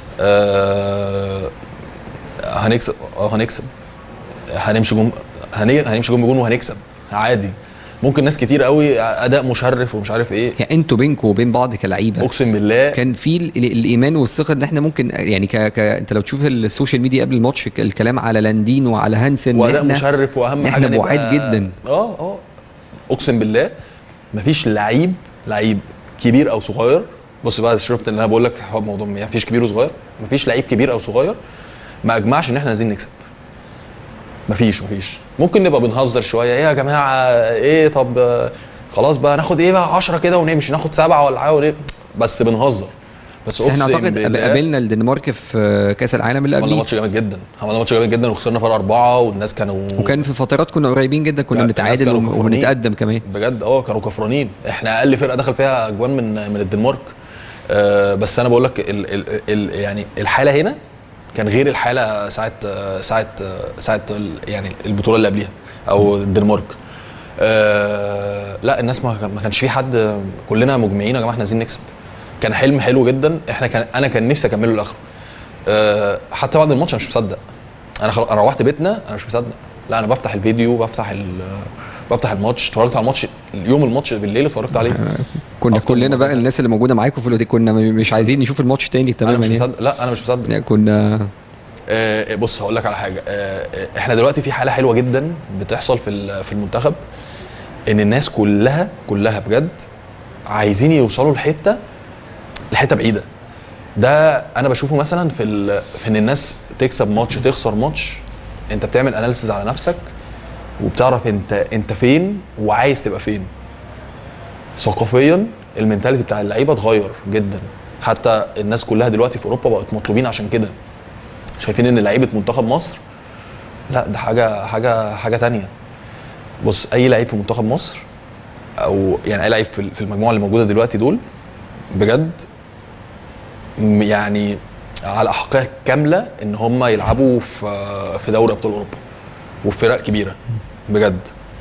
H: أه هنكسب اه هنكسب هنمشي جم هن- هنمشي جم جون وهنكسب عادي ممكن ناس كتير قوي اداء مشرف ومش عارف ايه
G: يعني انتوا بينكم وبين بعض كلعيبه
H: اقسم بالله
G: كان في ال- ال- الايمان والثقه ان احنا ممكن يعني ك... ك... انت لو تشوف السوشيال ميديا قبل الماتش ك- الكلام على لاندين وعلى هانسن إن
H: واداء
G: إحنا-
H: مشرف واهم
G: احنا
H: حاجه
G: بعاد
H: نبقى-
G: جدا
H: اه اه اقسم بالله مفيش لعيب لعيب كبير او صغير بص بقى شفت ان انا بقول لك هو الموضوع مفيش كبير وصغير مفيش لعيب كبير او صغير ما اجمعش ان احنا عايزين نكسب مفيش مفيش ممكن نبقى بنهزر شويه ايه يا جماعه ايه طب آه، خلاص بقى ناخد ايه بقى 10 كده ونمشي ناخد سبعه ولا حاجه ونم- بس بنهزر بس,
G: بس احنا
H: أقسم
G: اعتقد
H: بالله
G: قابلنا الدنمارك في كاس العالم اللي
H: عملنا
G: قبليه
H: ماتش جامد جدا عملنا ماتش جامد جدا وخسرنا فرق اربعه والناس كانوا
G: وكان في فترات كنا قريبين جدا كنا
H: لا،
G: بنتعادل
H: الناس كانوا
G: وم-
H: كفرانين.
G: وبنتقدم كمان
H: بجد اه كانوا كفرانين احنا اقل فرقه دخل فيها اجوان من من الدنمارك آه بس انا بقول لك ال ال ال يعني الحاله هنا كان غير الحاله ساعه آه، ساعه آه، ساعه ال- يعني البطوله اللي قبليها او الدنمارك آه لا الناس ما كان- ما كانش في حد كلنا مجمعين يا جماعه احنا عايزين نكسب كان حلم حلو جدا احنا كان انا كان نفسي اكمله لاخره آه حتى بعد الماتش انا مش مصدق انا خلاص انا روحت بيتنا انا مش مصدق لا انا بفتح الفيديو بفتح ال بفتح الماتش اتفرجت على الماتش يوم الماتش بالليل اتفرجت عليه
G: كنا
H: أكتر
G: كلنا
H: من
G: بقى
H: مرة.
G: الناس اللي موجوده معاكم في الاوتيل كنا م- مش عايزين نشوف الماتش تاني
H: انا
G: تماما
H: مش
G: يعني
H: مصدق لا انا مش مصدق
G: يعني كنا
H: آه بص هقول لك على حاجه آه آه، احنا دلوقتي في حاله حلوه جدا بتحصل في ال- في المنتخب ان الناس كلها كلها بجد عايزين يوصلوا لحته لحته بعيده ده انا بشوفه مثلا في ال... في ان الناس تكسب ماتش تخسر ماتش انت بتعمل اناليسز على نفسك وبتعرف انت انت فين وعايز تبقى فين ثقافيا المنتاليتي بتاع اللعيبه اتغير جدا حتى الناس كلها دلوقتي في اوروبا بقت مطلوبين عشان كده شايفين ان لعيبه منتخب مصر لا ده حاجه حاجه حاجه تانية بص اي لعيب في منتخب مصر او يعني اي لعيب في في المجموعه اللي موجوده دلوقتي دول بجد م- يعني على احقيه كامله ان هم يلعبوا في في دوري ابطال اوروبا وفي فرق كبيره بجد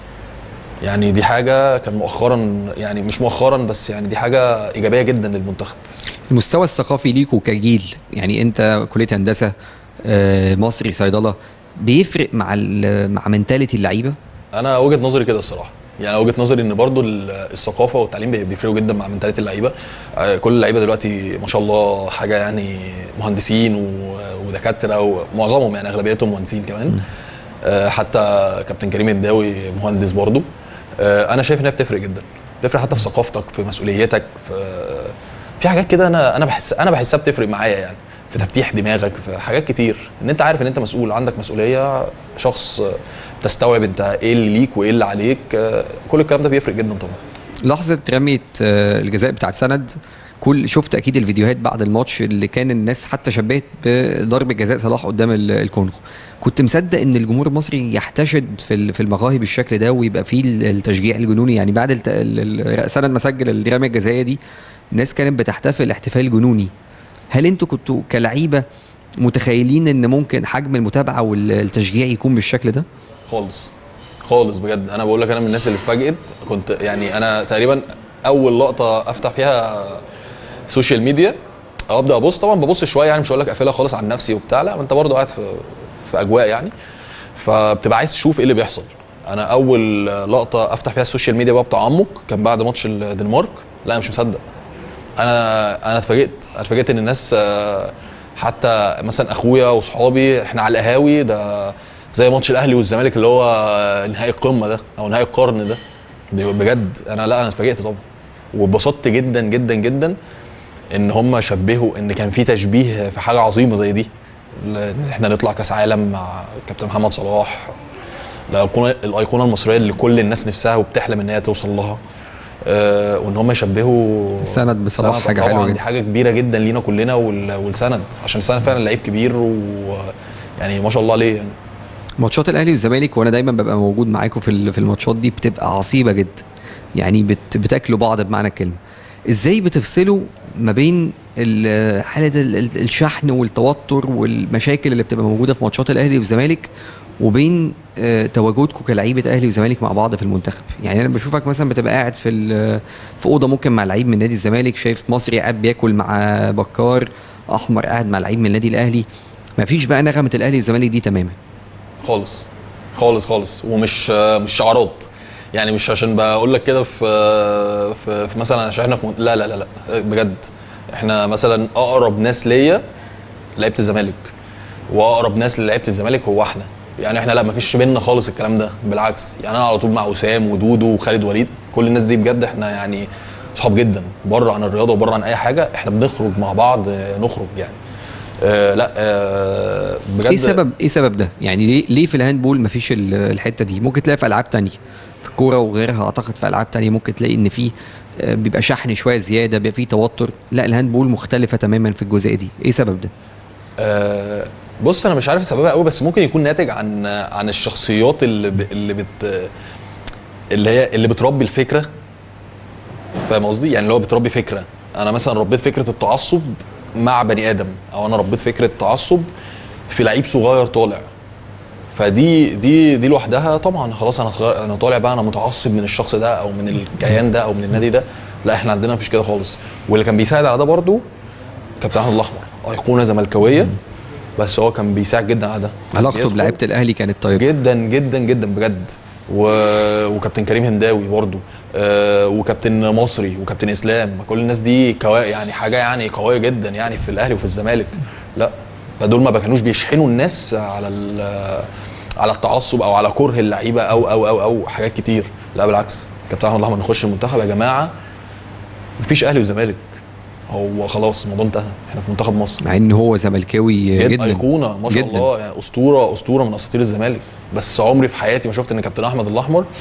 H: يعني دي حاجه كان مؤخرا يعني مش مؤخرا بس يعني دي حاجه ايجابيه جدا للمنتخب
G: المستوى الثقافي ليكوا كجيل يعني انت كليه هندسه آه، مصري صيدله بيفرق مع ال- مع منتاليتي اللعيبه
H: انا وجهه نظري كده الصراحه يعني وجهه نظري ان برضو ال- الثقافه والتعليم بي- بيفرقوا جدا مع منتاليه اللعيبه آه، كل اللعيبه دلوقتي ما شاء الله حاجه يعني مهندسين و- ودكاتره ومعظمهم يعني اغلبيتهم مهندسين كمان آه، حتى كابتن كريم الداوي مهندس برضو آه، انا شايف انها بتفرق جدا بتفرق حتى في ثقافتك في مسؤوليتك في في حاجات كده انا انا بحس انا بحسها بتفرق معايا يعني في تفتيح دماغك في حاجات كتير ان انت عارف ان انت مسؤول عندك مسؤوليه شخص تستوعب انت ايه اللي ليك وايه اللي عليك آه، كل الكلام ده بيفرق جدا طبعا
G: لحظه رميه آه، الجزاء بتاعت سند كل شفت اكيد الفيديوهات بعد الماتش اللي كان الناس حتى شبهت بضرب جزاء صلاح قدام ال- الكونغو كنت مصدق ان الجمهور المصري يحتشد في ال- في المغاهي بالشكل ده ويبقى فيه ال- التشجيع الجنوني يعني بعد الت- ال- ال- سند ما سجل الرميه الجزائيه دي الناس كانت بتحتفل احتفال جنوني هل انتوا كنتوا كلعيبه متخيلين ان ممكن حجم المتابعه والتشجيع يكون بالشكل ده
H: خالص خالص بجد انا بقول لك انا من الناس اللي اتفاجئت كنت يعني انا تقريبا اول لقطه افتح فيها سوشيال ميديا او ابدا ابص طبعا ببص شويه يعني مش هقول لك اقفلها خالص عن نفسي وبتاع لا ما انت برضه قاعد في في اجواء يعني فبتبقى عايز تشوف ايه اللي بيحصل انا اول لقطه افتح فيها السوشيال ميديا بقى بتعمق كان بعد ماتش الدنمارك لا مش مصدق انا انا اتفاجئت انا اتفاجئت ان الناس آه، حتى مثلا اخويا واصحابي احنا على القهاوي ده زي ماتش الاهلي والزمالك اللي هو نهائي القمه ده او نهائي القرن ده بجد انا لا انا اتفاجئت طبعا واتبسطت جدا جدا جدا ان هم شبهوا ان كان في تشبيه في حاجه عظيمه زي دي ان احنا نطلع كاس عالم مع كابتن محمد صلاح الايقونه الايقونه المصريه اللي كل الناس نفسها وبتحلم ان هي توصل لها آه وان هم يشبهوا
G: سند بصلاح
H: سند
G: حاجة
H: طبعاً
G: حلوة
H: دي
G: جدا.
H: حاجه كبيره جدا لينا كلنا وال- والسند عشان السند فعلا لعيب كبير و يعني ما شاء الله عليه يعني
G: ماتشات الاهلي والزمالك وانا دايما ببقى موجود معاكم في ال- في الماتشات دي بتبقى عصيبه جدا يعني بت بتاكلوا بعض بمعنى الكلمه ازاي بتفصلوا ما بين ال- حاله ال- ال- الشحن والتوتر والمشاكل اللي بتبقى موجوده في ماتشات الاهلي والزمالك وبين آه، تواجدكم كلعيبه اهلي وزمالك مع بعض في المنتخب يعني انا بشوفك مثلا بتبقى قاعد في ال- في اوضه ممكن مع لعيب من نادي الزمالك شايف مصري قاعد بياكل مع بكار احمر قاعد مع لعيب من النادي الاهلي مفيش بقى نغمه الاهلي والزمالك دي تماما
H: خالص خالص خالص ومش مش شعارات يعني مش عشان بقول لك كده في في, في مثلا عشان احنا في من... لا لا لا لا بجد احنا مثلا اقرب ناس ليا لعيبه الزمالك واقرب ناس للعيبه الزمالك هو احنا يعني احنا لا ما فيش بينا خالص الكلام ده بالعكس يعني انا على طول مع اسام ودودو وخالد وليد كل الناس دي بجد احنا يعني صحاب جدا بره عن الرياضه وبره عن اي حاجه احنا بنخرج مع بعض آه، نخرج يعني آه لا آه بجد
G: ايه سبب ايه سبب ده يعني ليه ليه في الهاندبول مفيش ال- الحته دي ممكن تلاقي في العاب تانية في الكوره وغيرها اعتقد في العاب تانية ممكن تلاقي ان في آه، بيبقى شحن شويه زياده بيبقى في توتر لا الهاندبول مختلفه تماما في الجزئيه دي ايه سبب ده
H: آه، بص انا مش عارف سببها قوي بس ممكن يكون ناتج عن عن الشخصيات اللي ب... اللي بت اللي هي اللي بتربي الفكره فاهم قصدي يعني اللي هو بتربي فكره انا مثلا ربيت فكره التعصب مع بني ادم او انا ربيت فكره التعصب في لعيب صغير طالع فدي دي دي لوحدها طبعا خلاص انا اتغير- انا طالع بقى انا متعصب من الشخص ده او من الكيان ده او من النادي ده لا احنا عندنا مفيش كده خالص واللي كان بيساعد على ده برضو كابتن احمد الاحمر ايقونه زملكاويه بس هو كان بيساعد جدا على ده
G: علاقته
H: بيدخل-
G: بلعيبه الاهلي كانت طيبه
H: جدا جدا جدا بجد و... وكابتن كريم هنداوي برضو آه وكابتن مصري وكابتن اسلام كل الناس دي كوا... يعني حاجه يعني قويه جدا يعني في الاهلي وفي الزمالك لا فدول ما كانوش بيشحنوا الناس على ال... على التعصب او على كره اللعيبه او او او او حاجات كتير لا بالعكس كابتن احمد الاحمر نخش المنتخب يا جماعه مفيش اهلي وزمالك هو خلاص الموضوع انتهى احنا في منتخب مصر
G: مع ان هو زملكاوي
H: جدا
G: جدا
H: ايقونه ما شاء
G: جداً.
H: الله يعني اسطوره اسطوره من اساطير الزمالك بس عمري في حياتي ما شفت ان كابتن احمد الاحمر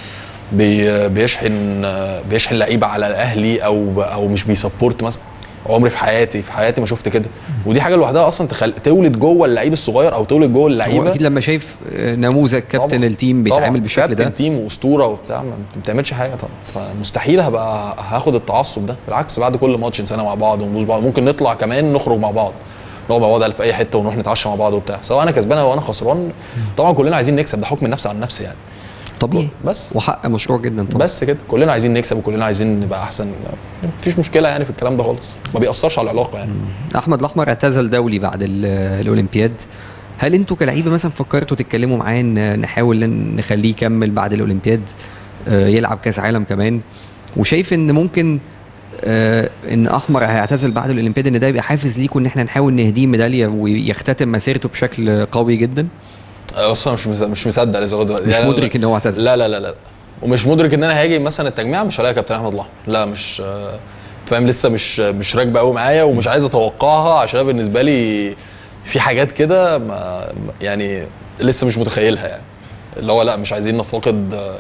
H: بي بيشحن بيشحن لعيبه على الاهلي او او مش بيسبورت مثلا عمري في حياتي في حياتي ما شفت كده ودي حاجه لوحدها اصلا تخل... تولد جوه اللعيب الصغير او تولد جوه
G: هو
H: اللعيبه
G: اكيد لما شايف آه، نموذج كابتن
H: طبعاً.
G: التيم بيتعامل
H: طبعاً.
G: بالشكل ده
H: كابتن تيم واسطوره وبتاع ما بتعملش حاجه طبعا فمستحيل هبقى هاخد التعصب ده بالعكس بعد كل ماتش نسانا مع بعض ونبوظ بعض ممكن نطلع كمان نخرج مع بعض نقعد مع بعض في اي حته ونروح نتعشى مع بعض وبتاع سواء انا كسبان او انا خسران طبعا كلنا عايزين نكسب ده حكم النفس عن النفس يعني
G: طبيعي
H: بس
G: وحق مشروع جدا طبعا
H: بس كده كلنا عايزين نكسب وكلنا عايزين نبقى احسن مفيش مشكله يعني في الكلام ده خالص ما بيأثرش على العلاقه يعني
G: احمد الاحمر اعتزل دولي بعد ال- الاولمبياد هل انتوا كلعيبه مثلا فكرتوا تتكلموا معاه ان نحاول إن نخليه يكمل بعد الاولمبياد آه، يلعب كاس عالم كمان وشايف ان ممكن آه، ان احمر هيعتزل بعد الاولمبياد ان ده يبقى حافز ليكم ان احنا نحاول نهديه ميداليه ويختتم مسيرته بشكل قوي جدا
H: اصلا مش مص- مش مصدق لسه لغايه دلوقتي
G: مش
H: يعني
G: مدرك ان هو اعتزل
H: لا لا لا لا ومش مدرك ان انا هاجي مثلا التجميع مش هلاقي كابتن احمد الله لا مش آه، فاهم لسه مش مش راكبه قوي معايا ومش عايز اتوقعها عشان أنا بالنسبه لي في حاجات كده ما يعني لسه مش متخيلها يعني اللي هو لا مش عايزين نفتقد آه،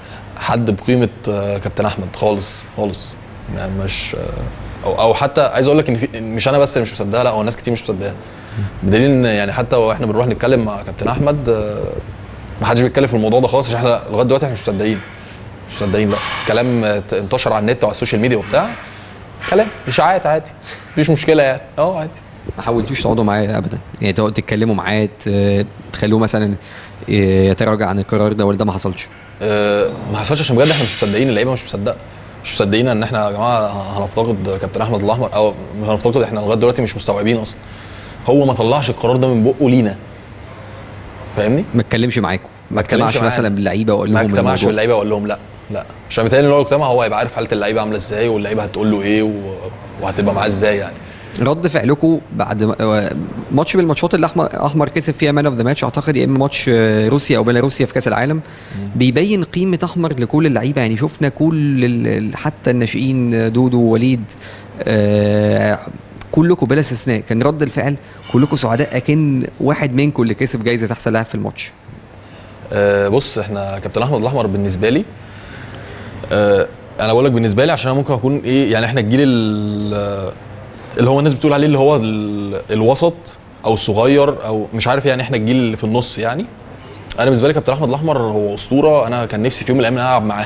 H: حد بقيمه آه، كابتن احمد خالص خالص يعني مش آه، او او حتى عايز اقول لك ان في مش انا بس اللي مش مصدقها لا هو ناس كتير مش مصدقها بدليل ان يعني حتى واحنا بنروح نتكلم مع كابتن احمد آه، ما حدش بيتكلم في الموضوع ده خالص عشان احنا لغايه دلوقتي احنا مش مصدقين مش مصدقين لا كلام آه، انتشر على النت وعلى السوشيال ميديا وبتاع كلام اشاعات عادي مفيش مشكله يعني اه عادي
G: ما حاولتوش تقعدوا معاه ابدا يعني تقعدوا تتكلموا معاه ت- تخلوه مثلا آه، يتراجع عن القرار ده ولا ده ما حصلش
H: آه، ما حصلش عشان بجد احنا مش مصدقين اللعيبه مش مصدقه مش مصدقين ان احنا يا جماعه هنفتقد كابتن احمد الاحمر او مش هنفتقد احنا لغايه دلوقتي مش مستوعبين اصلا هو ما طلعش القرار ده من بقه لينا فاهمني
G: ما اتكلمش معاكم ما
H: اتكلمش
G: اجتمعش
H: معانا.
G: مثلا باللعيبه وقال
H: ما
G: لهم
H: اجتمعش
G: الموضوع ده.
H: باللعيبه واقول لهم لا لا عشان بيتهيألي ان هو لو اجتمع هو هيبقى عارف حاله اللعيبه عامله ازاي واللعيبه هتقول له ايه و... وهتبقى معاه ازاي يعني
G: رد فعلكم بعد ما- آه، ماتش من الماتشات اللي احمر احمر كسب فيها مان اوف ذا ماتش اعتقد يا اما ماتش آه، روسيا او بيلاروسيا في كاس العالم بيبين قيمه احمر لكل اللعيبه يعني شفنا كل ال- ال- حتى الناشئين آه، دودو ووليد آه، كلكم بلا استثناء كان رد الفعل كلكم سعداء اكن واحد منكم اللي كسب جايزه احسن لاعب في الماتش
H: آه بص احنا كابتن احمد الاحمر بالنسبه لي آه انا بقول لك بالنسبه لي عشان انا ممكن اكون ايه يعني احنا الجيل ال- اللي هو الناس بتقول عليه اللي هو ال- الوسط او الصغير او مش عارف يعني احنا الجيل اللي في النص يعني انا بالنسبه لي كابتن احمد الاحمر هو اسطوره انا كان نفسي في يوم من الايام إن أنا العب معاه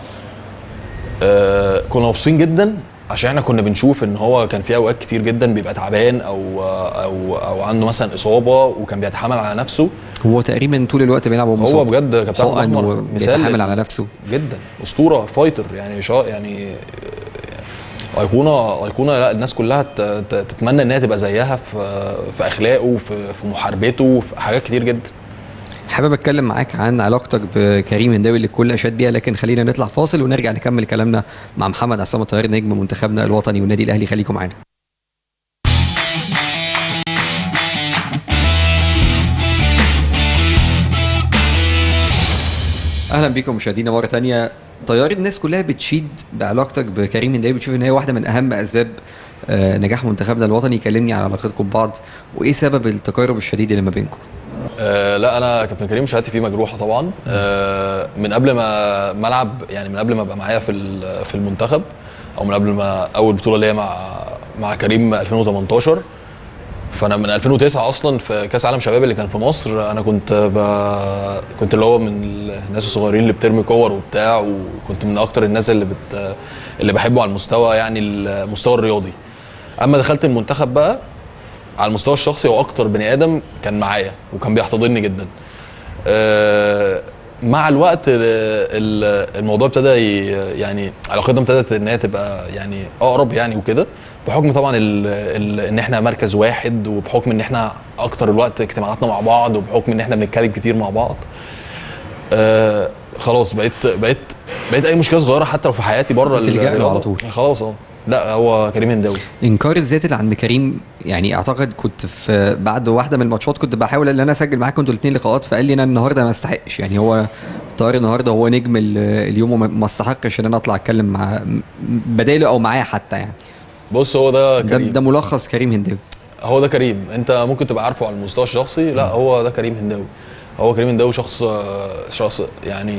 H: آه كنا مبسوطين جدا عشان احنا كنا بنشوف ان هو كان في اوقات كتير جدا بيبقى تعبان او او او عنده مثلا اصابه وكان بيتحمل على نفسه
G: هو تقريبا طول الوقت بيلعب وهو
H: هو
G: مصاب.
H: بجد كابتن احمد
G: حقن
H: الاحمر مثال
G: وبيتحامل على نفسه
H: جدا اسطوره فايتر يعني شا يعني ايقونه ايقونه لا الناس كلها ت- ت- تتمنى ان هي تبقى زيها في في اخلاقه في في محاربته في حاجات كتير جدا
G: حابب اتكلم معاك عن علاقتك بكريم هنداوي اللي الكل اشاد بيها لكن خلينا نطلع فاصل ونرجع نكمل كلامنا مع محمد عصام الطاهر نجم منتخبنا الوطني والنادي الاهلي خليكم معانا اهلا بكم مشاهدينا مره تانية طيار الناس كلها بتشيد بعلاقتك بكريم هنداوي بتشوف ان هي واحده من اهم اسباب آه، نجاح منتخبنا الوطني كلمني عن علاقتكم ببعض وايه سبب التقارب الشديد اللي ما بينكم
H: آه لا انا كابتن كريم شهادتي فيه مجروحه طبعا آه من قبل ما ما العب يعني من قبل ما ابقى معايا في ال- في المنتخب او من قبل ما اول بطوله ليا مع مع كريم 2018 فانا من 2009 اصلا في كاس عالم شباب اللي كان في مصر انا كنت ب... كنت اللي هو من الناس الصغيرين اللي بترمي كور وبتاع وكنت من اكتر الناس اللي بت... اللي بحبه على المستوى يعني المستوى الرياضي اما دخلت المنتخب بقى على المستوى الشخصي هو اكتر بني ادم كان معايا وكان بيحتضنني جدا آه، مع الوقت ال- ال- الموضوع ابتدى ي- يعني علاقتنا ابتدت ان هي تبقى يعني اقرب يعني وكده بحكم طبعا ال ال ان احنا مركز واحد وبحكم ان احنا اكتر الوقت اجتماعاتنا مع بعض وبحكم ان احنا بنتكلم كتير مع بعض آه خلاص بقيت بقيت بقيت اي مشكله صغيره حتى لو في حياتي بره
G: تلجأ له
H: الرياضة،
G: على طول.
H: خلاص اه لا هو كريم هنداوي
G: انكار الذات اللي عند كريم يعني اعتقد كنت في بعد واحده من الماتشات كنت بحاول ان انا اسجل معاكم انتوا الاثنين لقاءات فقال لي انا النهارده ما استحقش يعني هو طاهر النهارده هو نجم ال- اليوم وما ما استحقش ان انا اطلع اتكلم مع بداله او معاه حتى يعني
H: بص هو ده
G: ده,
H: كريم
G: ده ملخص كريم هنداوي
H: هو ده كريم انت ممكن تبقى عارفه على المستوى الشخصي لا هو ده كريم هنداوي هو كريم هنداوي شخص شخص يعني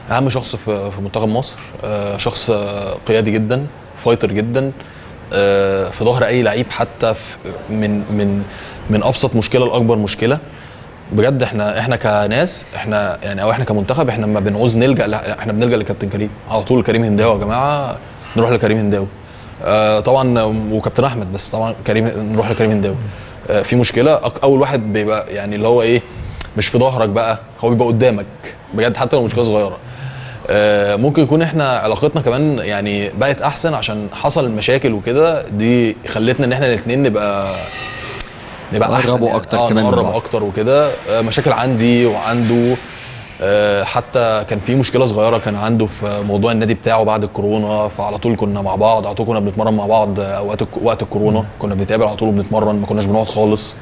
H: اهم شخص في في منتخب مصر آه، شخص آه، قيادي جدا فايتر جدا آه، في ظهر اي لعيب حتى في- من من من ابسط مشكله لاكبر مشكله بجد احنا احنا كناس احنا يعني او احنا كمنتخب احنا لما بنعوز نلجا لا احنا بنلجا لكابتن كريم على طول كريم هنداوي يا جماعه نروح لكريم هنداوي آه طبعا وكابتن احمد بس طبعا كريم نروح لكريم هنداوي آه في مشكله أك- اول واحد بيبقى يعني اللي هو ايه مش في ظهرك بقى هو بيبقى قدامك بجد حتى لو مشكله صغيره آه، ممكن يكون احنا علاقتنا كمان يعني بقت احسن عشان حصل المشاكل وكده دي خلتنا ان احنا الاثنين نبقى نبقى احسن
G: تقربوا
H: يعني.
G: أكتر
H: آه
G: كمان من
H: نقرب
G: بعض.
H: اكتر وكده آه، مشاكل عندي وعنده آه، حتى كان في مشكله صغيره كان عنده في موضوع النادي بتاعه بعد الكورونا فعلى طول كنا مع بعض على طول كنا بنتمرن مع بعض آه، اوقات الك- وقت الكورونا كنا بنتقابل على طول وبنتمرن ما كناش بنقعد خالص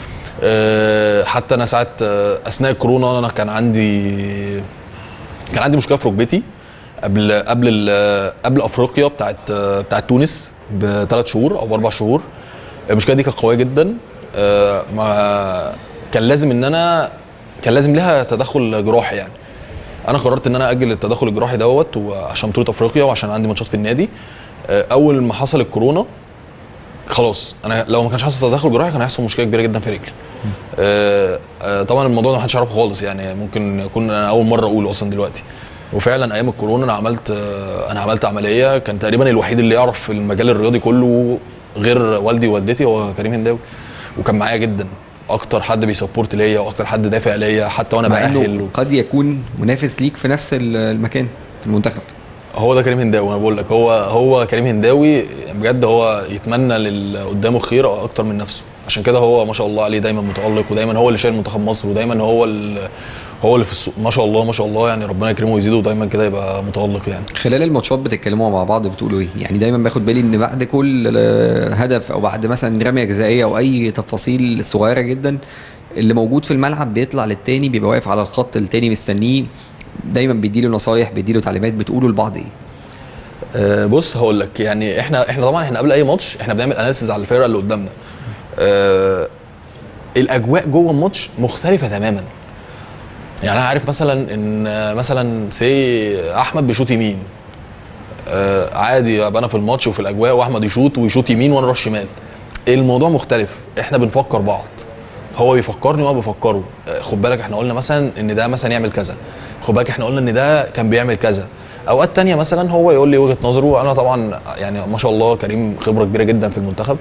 H: آه، حتى انا ساعات آه، اثناء الكورونا انا كان عندي كان عندي مشكله في ركبتي قبل قبل ال- قبل افريقيا بتاعت بتاعت تونس بثلاث شهور او باربع شهور المشكله دي كانت قويه جدا آه، ما كان لازم ان انا كان لازم لها تدخل جراحي يعني انا قررت ان انا اجل التدخل الجراحي دوت وعشان بطوله افريقيا وعشان عندي ماتشات في النادي آه، اول ما حصل الكورونا خلاص انا لو ما كانش حصل تدخل جراحي كان هيحصل مشكله كبيره جدا في رجلي آه، آه، طبعا الموضوع ده ما حدش يعرفه خالص يعني ممكن يكون انا اول مره اقوله اصلا دلوقتي وفعلا ايام الكورونا انا عملت آه، انا عملت عمليه كان تقريبا الوحيد اللي يعرف في المجال الرياضي كله غير والدي ووالدتي هو كريم هنداوي وكان معايا جدا اكتر حد بيسبورت ليا واكتر حد دافع ليا حتى وانا
G: مع
H: باهل
G: انه
H: و...
G: قد يكون منافس ليك في نفس ال- المكان في المنتخب
H: هو ده كريم هنداوي انا بقول لك هو هو كريم هنداوي بجد هو يتمنى للي قدامه خير اكتر من نفسه عشان كده هو ما شاء الله عليه دايما متالق ودايما هو اللي شايل منتخب مصر ودايما هو ال- هو اللي في السوق ما شاء الله ما شاء الله يعني ربنا يكرمه ويزيده ودايما كده يبقى متالق يعني
G: خلال الماتشات بتتكلموا مع بعض بتقولوا ايه يعني دايما باخد بالي ان بعد كل آه، هدف او بعد مثلا رميه جزائيه او اي تفاصيل صغيره جدا اللي موجود في الملعب بيطلع للتاني بيبقى واقف على الخط التاني مستنيه دايما بيديله نصايح بيديله تعليمات بتقولوا لبعض ايه
H: أه بص هقول لك يعني احنا احنا طبعا احنا قبل اي ماتش احنا بنعمل اناليسيز على الفرقه اللي قدامنا أه الاجواء جوه الماتش مختلفه تماما يعني انا عارف مثلا ان آه، مثلا سي احمد بيشوط يمين آه عادي ابقى انا في الماتش وفي الاجواء واحمد يشوط ويشوط يمين وانا اروح شمال الموضوع مختلف احنا بنفكر بعض هو بيفكرني وانا بفكره آه، خد بالك احنا قلنا مثلا ان ده مثلا يعمل كذا خد بالك احنا قلنا ان ده كان بيعمل كذا اوقات تانية مثلا هو يقول لي وجهه نظره انا طبعا يعني ما شاء الله كريم خبره كبيره جدا في المنتخب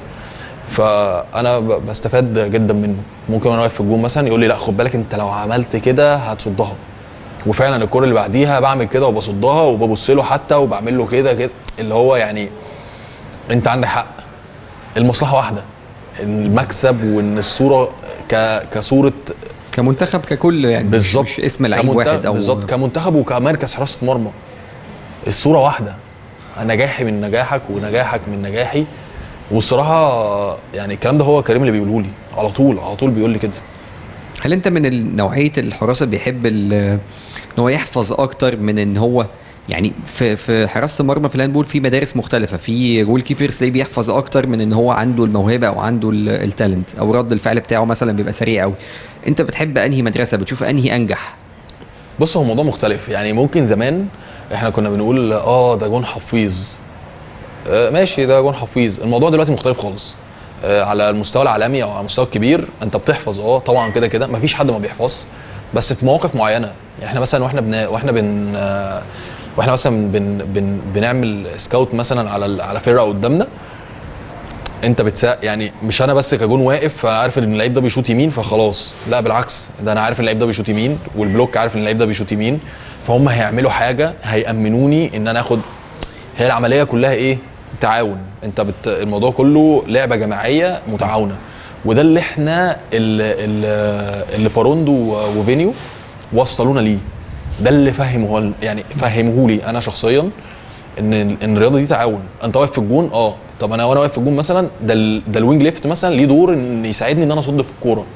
H: فانا ب- بستفاد جدا منه ممكن وانا واقف في الجون مثلا يقول لي لا خد بالك انت لو عملت كده هتصدها وفعلا الكوره اللي بعديها بعمل كده وبصدها وببص له حتى وبعمل له كده كده اللي هو يعني انت عندك حق المصلحه واحده المكسب وان الصوره ك... كصوره
G: كمنتخب ككل يعني مش-
H: بالظبط
G: مش اسم لعيب
H: كمنتخب-
G: واحد او
H: بالظبط كمنتخب وكمركز حراسه مرمى الصوره واحده نجاحي من نجاحك ونجاحك من نجاحي والصراحه يعني الكلام ده هو كريم اللي بيقوله لي على طول على طول بيقول لي كده
G: هل انت من ال- نوعيه الحراس اللي بيحب ال- ان هو يحفظ اكتر من ان هو يعني في في حراسه المرمى في الهاندبول في مدارس مختلفه في جول كيبرز تلاقيه بيحفظ اكتر من ان هو عنده الموهبه او عنده ال- التالنت او رد الفعل بتاعه مثلا بيبقى سريع قوي انت بتحب انهي مدرسه بتشوف انهي انجح
H: بص هو الموضوع مختلف يعني ممكن زمان احنا كنا بنقول اه ده جون حفيظ آه ماشي ده جون حفيظ الموضوع دلوقتي مختلف خالص آه على المستوى العالمي او على المستوى الكبير انت بتحفظ اه طبعا كده كده مفيش حد ما بيحفظ بس في مواقف معينه يعني احنا مثلا واحنا بن واحنا بن آه واحنا مثلا بن بن بنعمل سكاوت مثلا على ال- على فرقه قدامنا انت بتسا يعني مش انا بس كجون واقف فعارف ان اللعيب ده بيشوط يمين فخلاص لا بالعكس ده انا عارف ان اللعيب ده بيشوط يمين والبلوك عارف ان اللعيب ده بيشوط يمين فهم هيعملوا حاجه هيامنوني ان انا اخد هي العمليه كلها ايه تعاون انت بت... الموضوع كله لعبه جماعيه متعاونه وده اللي احنا اللي, اللي, اللي باروندو وفينيو وصلونا ليه ده اللي فهمه يعني فهمه لي انا شخصيا ان ان الرياضه دي تعاون انت واقف في الجون اه طب انا وانا واقف في الجون مثلا ده ال... ده الوينج ليفت مثلا ليه دور ان يساعدني ان انا اصد في الكوره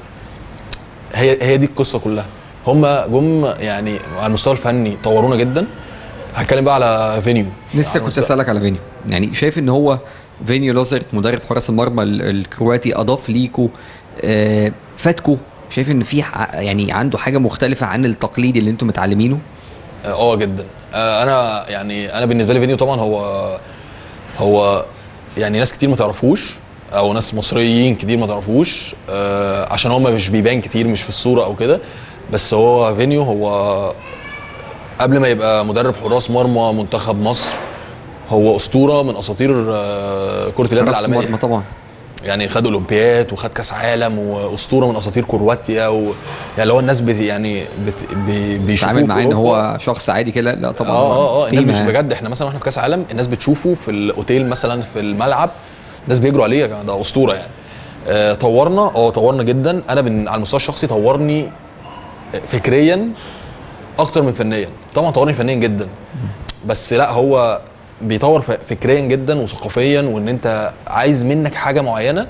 H: هي هي دي القصه كلها هم جم يعني على المستوى الفني طورونا جدا هتكلم بقى على فينيو
G: لسه
H: على
G: كنت
H: مستوى-
G: اسالك على فينيو يعني شايف ان هو فينيو لوزرت مدرب حراس المرمى ال- الكرواتي اضاف ليكو آه، فاتكو شايف ان في ح- يعني عنده حاجه مختلفه عن التقليدي اللي انتم متعلمينه
H: اه جدا آه، انا يعني انا بالنسبه لي فينيو طبعا هو هو يعني ناس كتير ما تعرفوش او ناس مصريين كتير ما تعرفوش آه، عشان هو مش بيبان كتير مش في الصوره او كده بس هو فينيو هو قبل ما يبقى مدرب حراس مرمى منتخب مصر هو اسطوره من اساطير آه، كره اليد
G: راس
H: العالميه
G: مرمى طبعا
H: يعني خد اولمبياد وخد كاس عالم واسطوره من اساطير كرواتيا و... يعني اللي هو الناس بت... يعني بت... بي... بيشوفوه
G: بيتعامل
H: في
G: معاه ان
H: أوروبا.
G: هو شخص عادي كده لا طبعا
H: اه اه اه الناس
G: قيمة
H: مش
G: يعني.
H: بجد احنا مثلا واحنا في كاس عالم الناس بتشوفه في الاوتيل مثلا في الملعب الناس بيجروا عليه يا جماعة، ده اسطوره يعني آه طورنا اه طورنا جدا انا بن... على المستوى الشخصي طورني فكريا اكتر من فنيا طبعا طورني فنيا جدا بس لا هو بيطور ف- فكريا جدا وثقافيا وان انت عايز منك حاجه معينه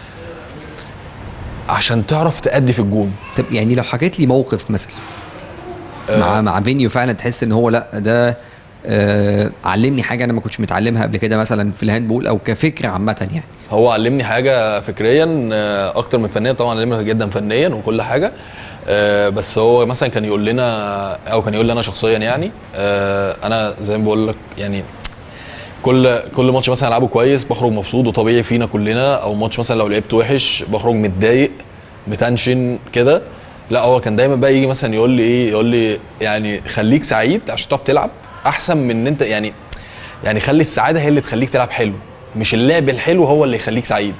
H: عشان تعرف تأدي في الجون
G: طب يعني لو حكيت لي موقف مثلا مع مع فينيو فعلا تحس ان هو لا ده آه علمني حاجه انا ما كنتش متعلمها قبل كده مثلا في الهاندبول او كفكره عامه يعني
H: هو علمني حاجه فكريا آه، اكتر من فنيا طبعا علمني جدا فنيا وكل حاجه آه، بس هو مثلا كان يقول لنا او كان يقول لي انا شخصيا يعني آه، انا زي ما بقول لك يعني كل كل ماتش مثلا العبه كويس بخرج مبسوط وطبيعي فينا كلنا او ماتش مثلا لو لعبت وحش بخرج متضايق متنشن كده لا هو كان دايما بقى يجي مثلا يقول لي ايه يقول لي يعني خليك سعيد عشان تعرف تلعب احسن من ان انت يعني يعني خلي السعاده هي اللي تخليك تلعب حلو مش اللعب الحلو هو اللي يخليك سعيد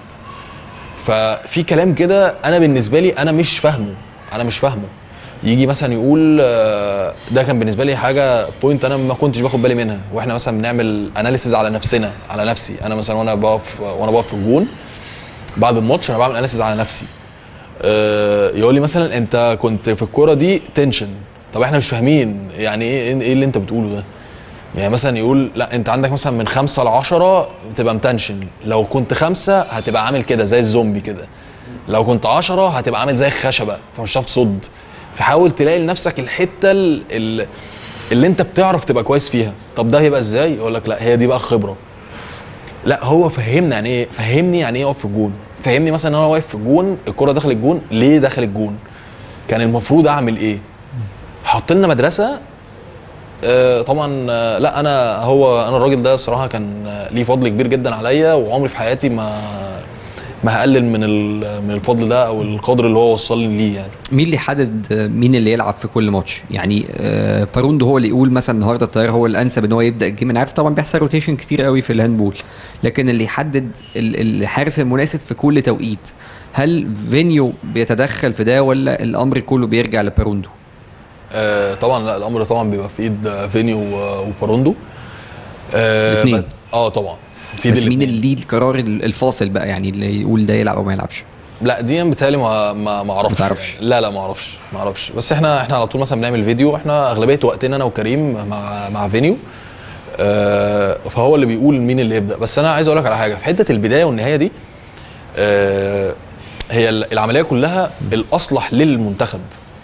H: ففي كلام كده انا بالنسبه لي انا مش فاهمه انا مش فاهمه يجي مثلا يقول آه، ده كان بالنسبه لي حاجه بوينت انا ما كنتش باخد بالي منها واحنا مثلا بنعمل اناليسيز على نفسنا على نفسي انا مثلا وانا بقف وانا بقف في الجون بعد الماتش انا بعمل اناليسيز على نفسي آه، يقول لي مثلا انت كنت في الكوره دي تنشن طب احنا مش فاهمين يعني ايه ايه اللي انت بتقوله ده يعني مثلا يقول لا انت عندك مثلا من خمسة لعشرة بتبقى متنشن لو كنت خمسة هتبقى عامل كده زي الزومبي كده لو كنت عشرة هتبقى عامل زي الخشبة فمش هتعرف تصد فحاول تلاقي لنفسك الحتة ال- ال- اللي انت بتعرف تبقى كويس فيها طب ده هيبقى ازاي يقول لك لا هي دي بقى الخبرة لا هو فهمنا يعني ايه فهمني يعني ايه اقف في الجون فهمني مثلا ان انا واقف في الجون الكرة دخل الجون ليه دخل الجون كان المفروض اعمل ايه حط لنا مدرسه آه، طبعا آه، لا انا هو انا الراجل ده الصراحه كان آه، ليه فضل كبير جدا عليا وعمري في حياتي ما ما هقلل من ال- من الفضل ده او القدر اللي هو وصلني ليه يعني
G: مين اللي حدد آه، مين اللي يلعب في كل ماتش يعني آه باروندو هو اللي يقول مثلا النهارده الطيار هو الانسب ان هو يبدا الجيم انا عارف طبعا بيحصل روتيشن كتير قوي في الهاندبول لكن اللي يحدد ال- الحارس المناسب في كل توقيت هل فينيو بيتدخل في ده ولا الامر كله بيرجع لباروندو
H: آه، طبعا لا الامر طبعا بيبقى في ايد آه، فيني و- وباروندو آه،
G: الاتنين.
H: ب- اه طبعا في ايد
G: بس مين
H: الاتنين.
G: اللي ليه القرار ال- الفاصل بقى يعني اللي يقول ده يلعب او ما يلعبش
H: لا دي بيتهيألي ما ما ما اعرفش
G: ما تعرفش.
H: يعني. لا لا ما اعرفش ما اعرفش بس احنا احنا على طول مثلا بنعمل فيديو احنا اغلبيه وقتنا انا وكريم مع مع فينيو آه فهو اللي بيقول مين اللي يبدا بس انا عايز اقول لك على حاجه في حته البدايه والنهايه دي آه هي ال- العمليه كلها الاصلح للمنتخب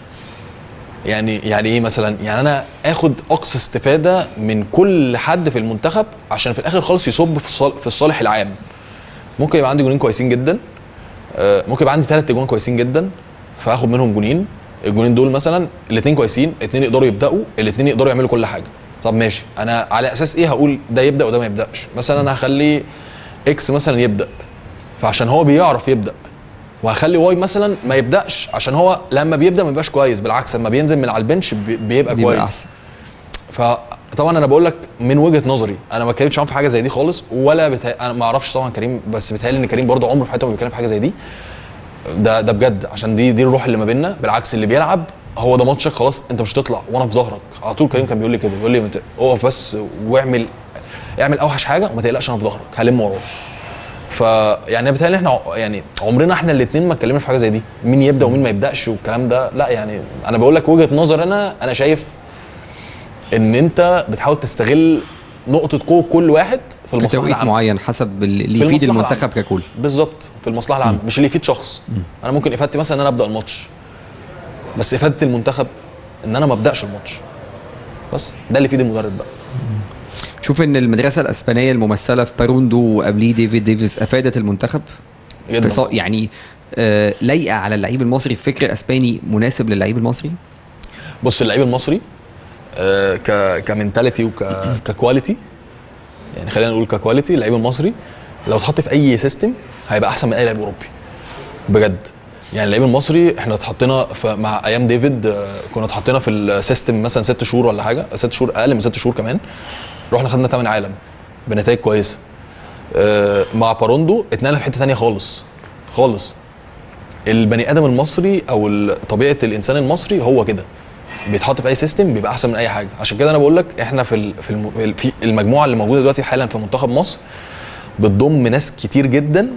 H: يعني يعني ايه مثلا يعني انا اخد اقصى استفاده من كل حد في المنتخب عشان في الاخر خالص يصب في الصال- في الصالح العام ممكن يبقى عندي جونين كويسين جدا آه، ممكن يبقى عندي ثلاث جوان كويسين جدا فاخد منهم جونين الجونين دول مثلا الاثنين كويسين الاثنين يقدروا يبداوا الاثنين يقدروا يعملوا كل حاجه طب ماشي انا على اساس ايه هقول ده يبدا وده ما يبداش مثلا انا هخلي اكس مثلا يبدا فعشان هو بيعرف يبدا وهخلي واي مثلا ما يبداش عشان هو لما بيبدا ما بيبقاش كويس بالعكس لما بينزل من على البنش بي- بيبقى
G: دي
H: كويس
G: بقى احسن
H: فطبعا انا بقول لك من وجهه نظري انا ما اتكلمتش معاهم في حاجه زي دي خالص ولا بتا... انا ما اعرفش طبعا كريم بس بيتهيألي ان كريم برضه عمره في حياته ما بيتكلم في حاجه زي دي ده ده بجد عشان دي دي الروح اللي ما بيننا بالعكس اللي بيلعب هو ده ماتشك خلاص انت مش هتطلع وانا في ظهرك على طول كريم كان بيقول لي كده بيقول لي مت- اقف بس واعمل اعمل اوحش حاجه وما تقلقش انا في ظهرك هلم وراك فيعني بيتهيألي احنا ع- يعني عمرنا احنا الاثنين ما اتكلمنا في حاجه زي دي مين يبدا ومين ما يبداش والكلام ده لا يعني انا بقول لك وجهه نظر انا انا شايف ان انت بتحاول تستغل نقطه قوه كل واحد في
G: في
H: المصلحه
G: توقيت
H: العامه
G: معين حسب اللي
H: في
G: يفيد
H: المصلحة
G: المنتخب ككل
H: بالظبط في المصلحه العامه مش اللي يفيد شخص انا ممكن افادتي مثلا ان انا ابدا الماتش بس افاده المنتخب ان انا ما ابداش الماتش بس ده اللي يفيد المدرب بقى
G: شوف ان المدرسه الاسبانيه الممثله في باروندو وقبليه ديفيد ديفيس افادت المنتخب
H: جدا
G: فص- يعني آه لايقه على اللعيب المصري فكر اسباني مناسب للعيب المصري
H: بص اللعيب المصري آه، ك كمنتاليتي وككواليتي يعني خلينا نقول ككواليتي اللعيب المصري لو اتحط في اي سيستم هيبقى احسن من اي لعيب اوروبي بجد يعني اللعيب المصري احنا اتحطينا ف- مع ايام ديفيد آه، كنا اتحطينا في السيستم مثلا ست شهور ولا حاجه ست شهور اقل من ست شهور كمان رحنا خدنا ثامن عالم بنتائج كويسه آه، مع باروندو اتنقلنا في حته ثانيه خالص خالص البني ادم المصري او ال- طبيعه الانسان المصري هو كده بيتحط في اي سيستم بيبقى احسن من اي حاجه عشان كده انا بقول لك احنا في ال- في الم- في المجموعه اللي موجوده دلوقتي حالا في منتخب مصر بتضم ناس كتير جدا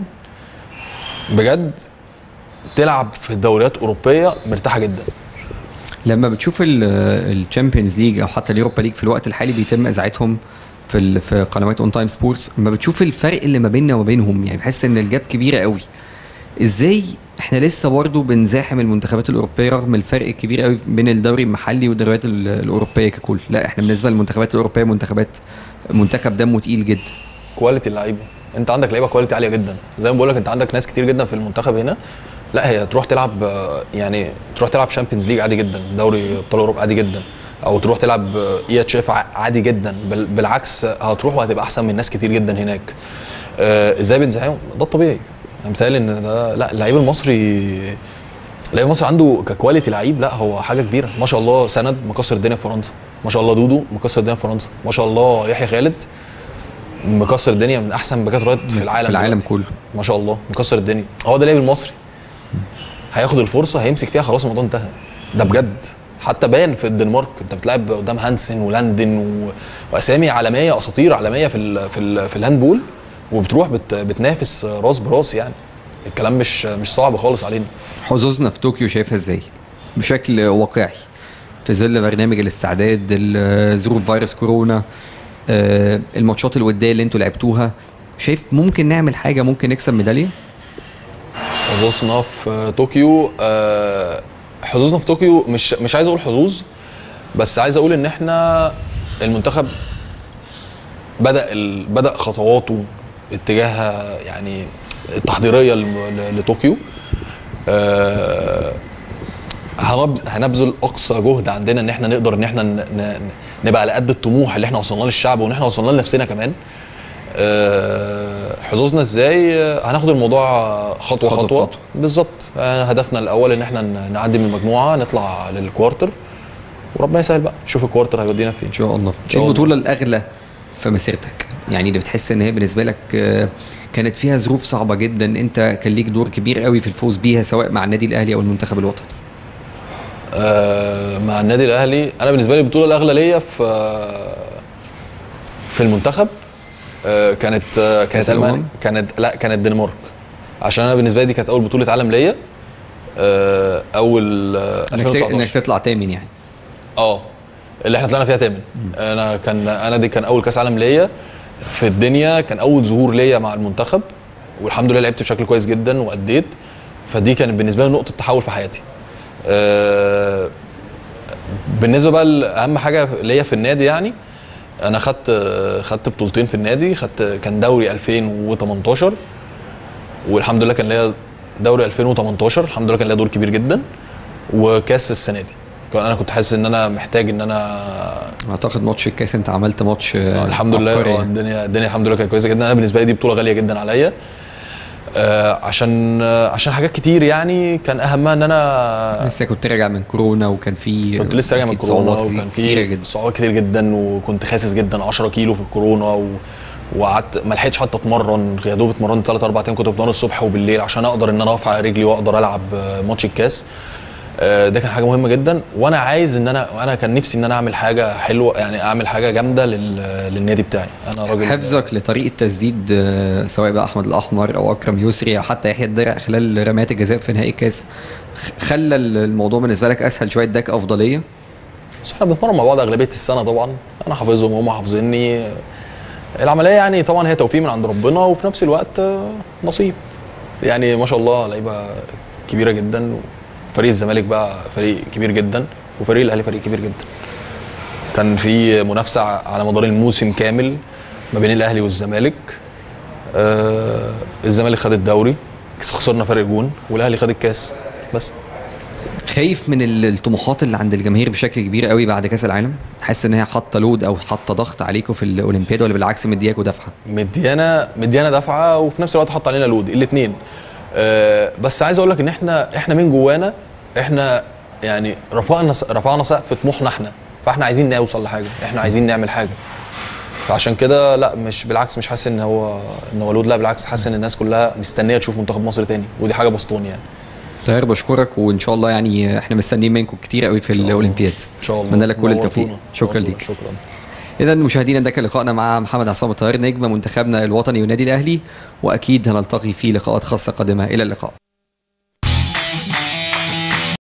H: بجد تلعب في دوريات اوروبيه مرتاحه جدا
G: لما بتشوف الشامبيونز ليج او حتى اليوروبا ليج في الوقت الحالي بيتم اذاعتهم في ال- في قنوات اون تايم سبورتس لما بتشوف الفرق اللي ما بيننا وما بينهم يعني بحس ان الجاب كبيره قوي ازاي احنا لسه برضه بنزاحم المنتخبات الاوروبيه رغم الفرق الكبير قوي بين الدوري المحلي والدوريات ال- الاوروبيه ككل لا احنا بالنسبه للمنتخبات الاوروبيه منتخبات منتخب دمه تقيل جدا
H: كواليتي اللعيبه انت عندك لعيبه كواليتي عاليه جدا زي ما بقول لك انت عندك ناس كتير جدا في المنتخب هنا لا هي تروح تلعب آه، يعني تروح تلعب شامبيونز ليج عادي جدا دوري ابطال اوروبا عادي جدا او تروح تلعب اي اتش اف عادي جدا بل بالعكس هتروح وهتبقى احسن من ناس كتير جدا هناك آه، ازاي بنزعهم ده الطبيعي انا متهيألي ان ده لا اللعيب المصري اللعيب المصري عنده ككواليتي لعيب لا هو حاجه كبيره ما شاء الله سند مكسر الدنيا في فرنسا ما شاء الله دودو مكسر الدنيا في فرنسا ما شاء الله يحيى خالد مكسر الدنيا من احسن باكات رايت في العالم
G: في العالم
H: دلوقتي.
G: كله
H: ما شاء الله مكسر الدنيا هو ده اللاعب المصري هياخد الفرصه هيمسك فيها خلاص الموضوع انتهى ده بجد حتى باين في الدنمارك انت بتلعب قدام هانسن ولاندن و... واسامي عالميه اساطير عالميه في ال... في ال... في الهاندبول وبتروح بت... بتنافس راس براس يعني الكلام مش مش صعب خالص علينا
G: حظوظنا في طوكيو شايفها ازاي بشكل واقعي في ظل برنامج الاستعداد ال- ظروف فيروس كورونا آه، الماتشات الوديه اللي انتوا لعبتوها شايف ممكن نعمل حاجه ممكن نكسب ميداليه
H: حظوظنا في طوكيو آه، حظوظنا في طوكيو مش مش عايز اقول حظوظ بس عايز اقول ان احنا المنتخب بدا ال... بدا خطواته اتجاه يعني التحضيريه ل- ل- لطوكيو آه، هنبذ- هنبذل اقصى جهد عندنا ان احنا نقدر ان احنا ن- ن- نبقى على قد الطموح اللي احنا وصلنا للشعب وان احنا وصلنا لنفسنا كمان آه، حظوظنا ازاي آه، هناخد الموضوع خطوه
G: خطوة
H: خطوه,
G: بخطوة.
H: بالظبط آه، هدفنا الاول ان احنا ن- نعدي من المجموعه نطلع للكوارتر وربنا يسهل بقى نشوف الكوارتر هيودينا فين
G: ان شاء الله
H: شاء
G: ايه
H: الله.
G: البطوله الاغلى في مسيرتك يعني اللي بتحس ان هي بالنسبه لك آه، كانت فيها ظروف صعبه جدا انت كان ليك دور كبير قوي في الفوز بيها سواء مع النادي الاهلي او المنتخب الوطني
H: آه، مع النادي الاهلي انا بالنسبه لي البطوله الاغلى ليا في آه، في المنتخب آه، كانت آه، كانت
G: كأس
H: المانيا
G: الأمم؟
H: كانت لا كانت الدنمارك عشان انا بالنسبه لي دي كانت اول بطوله عالم ليا آه، اول آه،
G: انك ت-
H: 2019
G: انك تطلع تامن يعني
H: اه اللي احنا طلعنا فيها تامن انا كان انا دي كان اول كاس عالم ليا في الدنيا كان اول ظهور ليا مع المنتخب والحمد لله لعبت بشكل كويس جدا واديت فدي كانت بالنسبه لي نقطه تحول في حياتي آه، بالنسبه بقى لاهم حاجه ليا في النادي يعني انا خدت خدت بطولتين في النادي خدت كان دوري 2018 والحمد لله كان ليا دوري 2018 الحمد لله كان ليا دور كبير جدا وكاس السنه دي كان انا كنت حاسس ان انا محتاج ان انا
G: اعتقد ماتش الكاس انت عملت ماتش آه،
H: الحمد لله
G: عبقري
H: آه،
G: يعني.
H: الدنيا الدنيا الحمد لله كانت كويسه جدا انا بالنسبه لي دي بطوله غاليه جدا عليا آه عشان آه عشان حاجات كتير يعني كان اهمها ان انا
G: لسه كنت راجع من كورونا وكان في
H: كنت لسه راجع من
G: أكيد
H: كورونا
G: صعوبات
H: وكان
G: كتيره
H: في
G: جدا
H: صعوبات كتير جدا وكنت خاسس جدا 10 كيلو في الكورونا و... وقعدت ما لحقتش حتى اتمرن يا دوب اتمرنت ثلاث اربع ايام كنت بتمرن الصبح وبالليل عشان اقدر ان انا اقف على رجلي واقدر العب آه، ماتش الكاس آه، ده كان حاجه مهمه جدا وانا عايز ان انا انا كان نفسي ان انا اعمل حاجه حلوه يعني اعمل حاجه جامده لل... للنادي بتاعي انا راجل
G: حفظك لطريقه تسديد آه، سواء بقى احمد الاحمر او اكرم يسري او حتى يحيى الدرع خلال رميات الجزاء في نهائي الكاس خ- خلى الموضوع بالنسبه لك اسهل شويه اداك افضليه
H: بس احنا بنتمرن مع بعض اغلبيه السنه طبعا انا حافظهم وهم حافظيني العمليه يعني طبعا هي توفيق من عند ربنا وفي نفس الوقت آه، نصيب يعني ما شاء الله لعيبه كبيره جدا فريق الزمالك بقى فريق كبير جدا وفريق الاهلي فريق كبير جدا كان في منافسه على مدار الموسم كامل ما بين الاهلي والزمالك آه الزمالك خد الدوري خسرنا فرق جون والاهلي خد الكاس بس
G: خايف من ال- الطموحات اللي عند الجماهير بشكل كبير قوي بعد كاس العالم حاسس ان هي حاطه لود او حاطه ضغط عليكم في الاولمبياد ولا بالعكس مدياكوا دفعه
H: مديانا مديانا دفعه وفي نفس الوقت حط علينا لود الاثنين أه بس عايز اقول لك ان احنا احنا من جوانا احنا يعني رفعنا رفعنا سقف طموحنا احنا فاحنا عايزين نوصل لحاجه احنا عايزين نعمل حاجه فعشان كده لا مش بالعكس مش حاسس ان هو ان هو لود لا بالعكس حاسس ان الناس كلها مستنيه تشوف منتخب مصر تاني ودي حاجه بسطوني يعني
G: طاهر بشكرك وان شاء الله يعني احنا مستنيين منكم كتير قوي في الاولمبياد
H: ان شاء الله
G: اتمنى لك كل التوفيق
H: نورتونا.
G: شكرا
H: نورتونا.
G: ليك
H: شكرا
G: اذا مشاهدينا ده كان لقائنا مع محمد عصام الطاهر نجم منتخبنا الوطني والنادي الاهلي واكيد هنلتقي في لقاءات خاصه قادمه الى اللقاء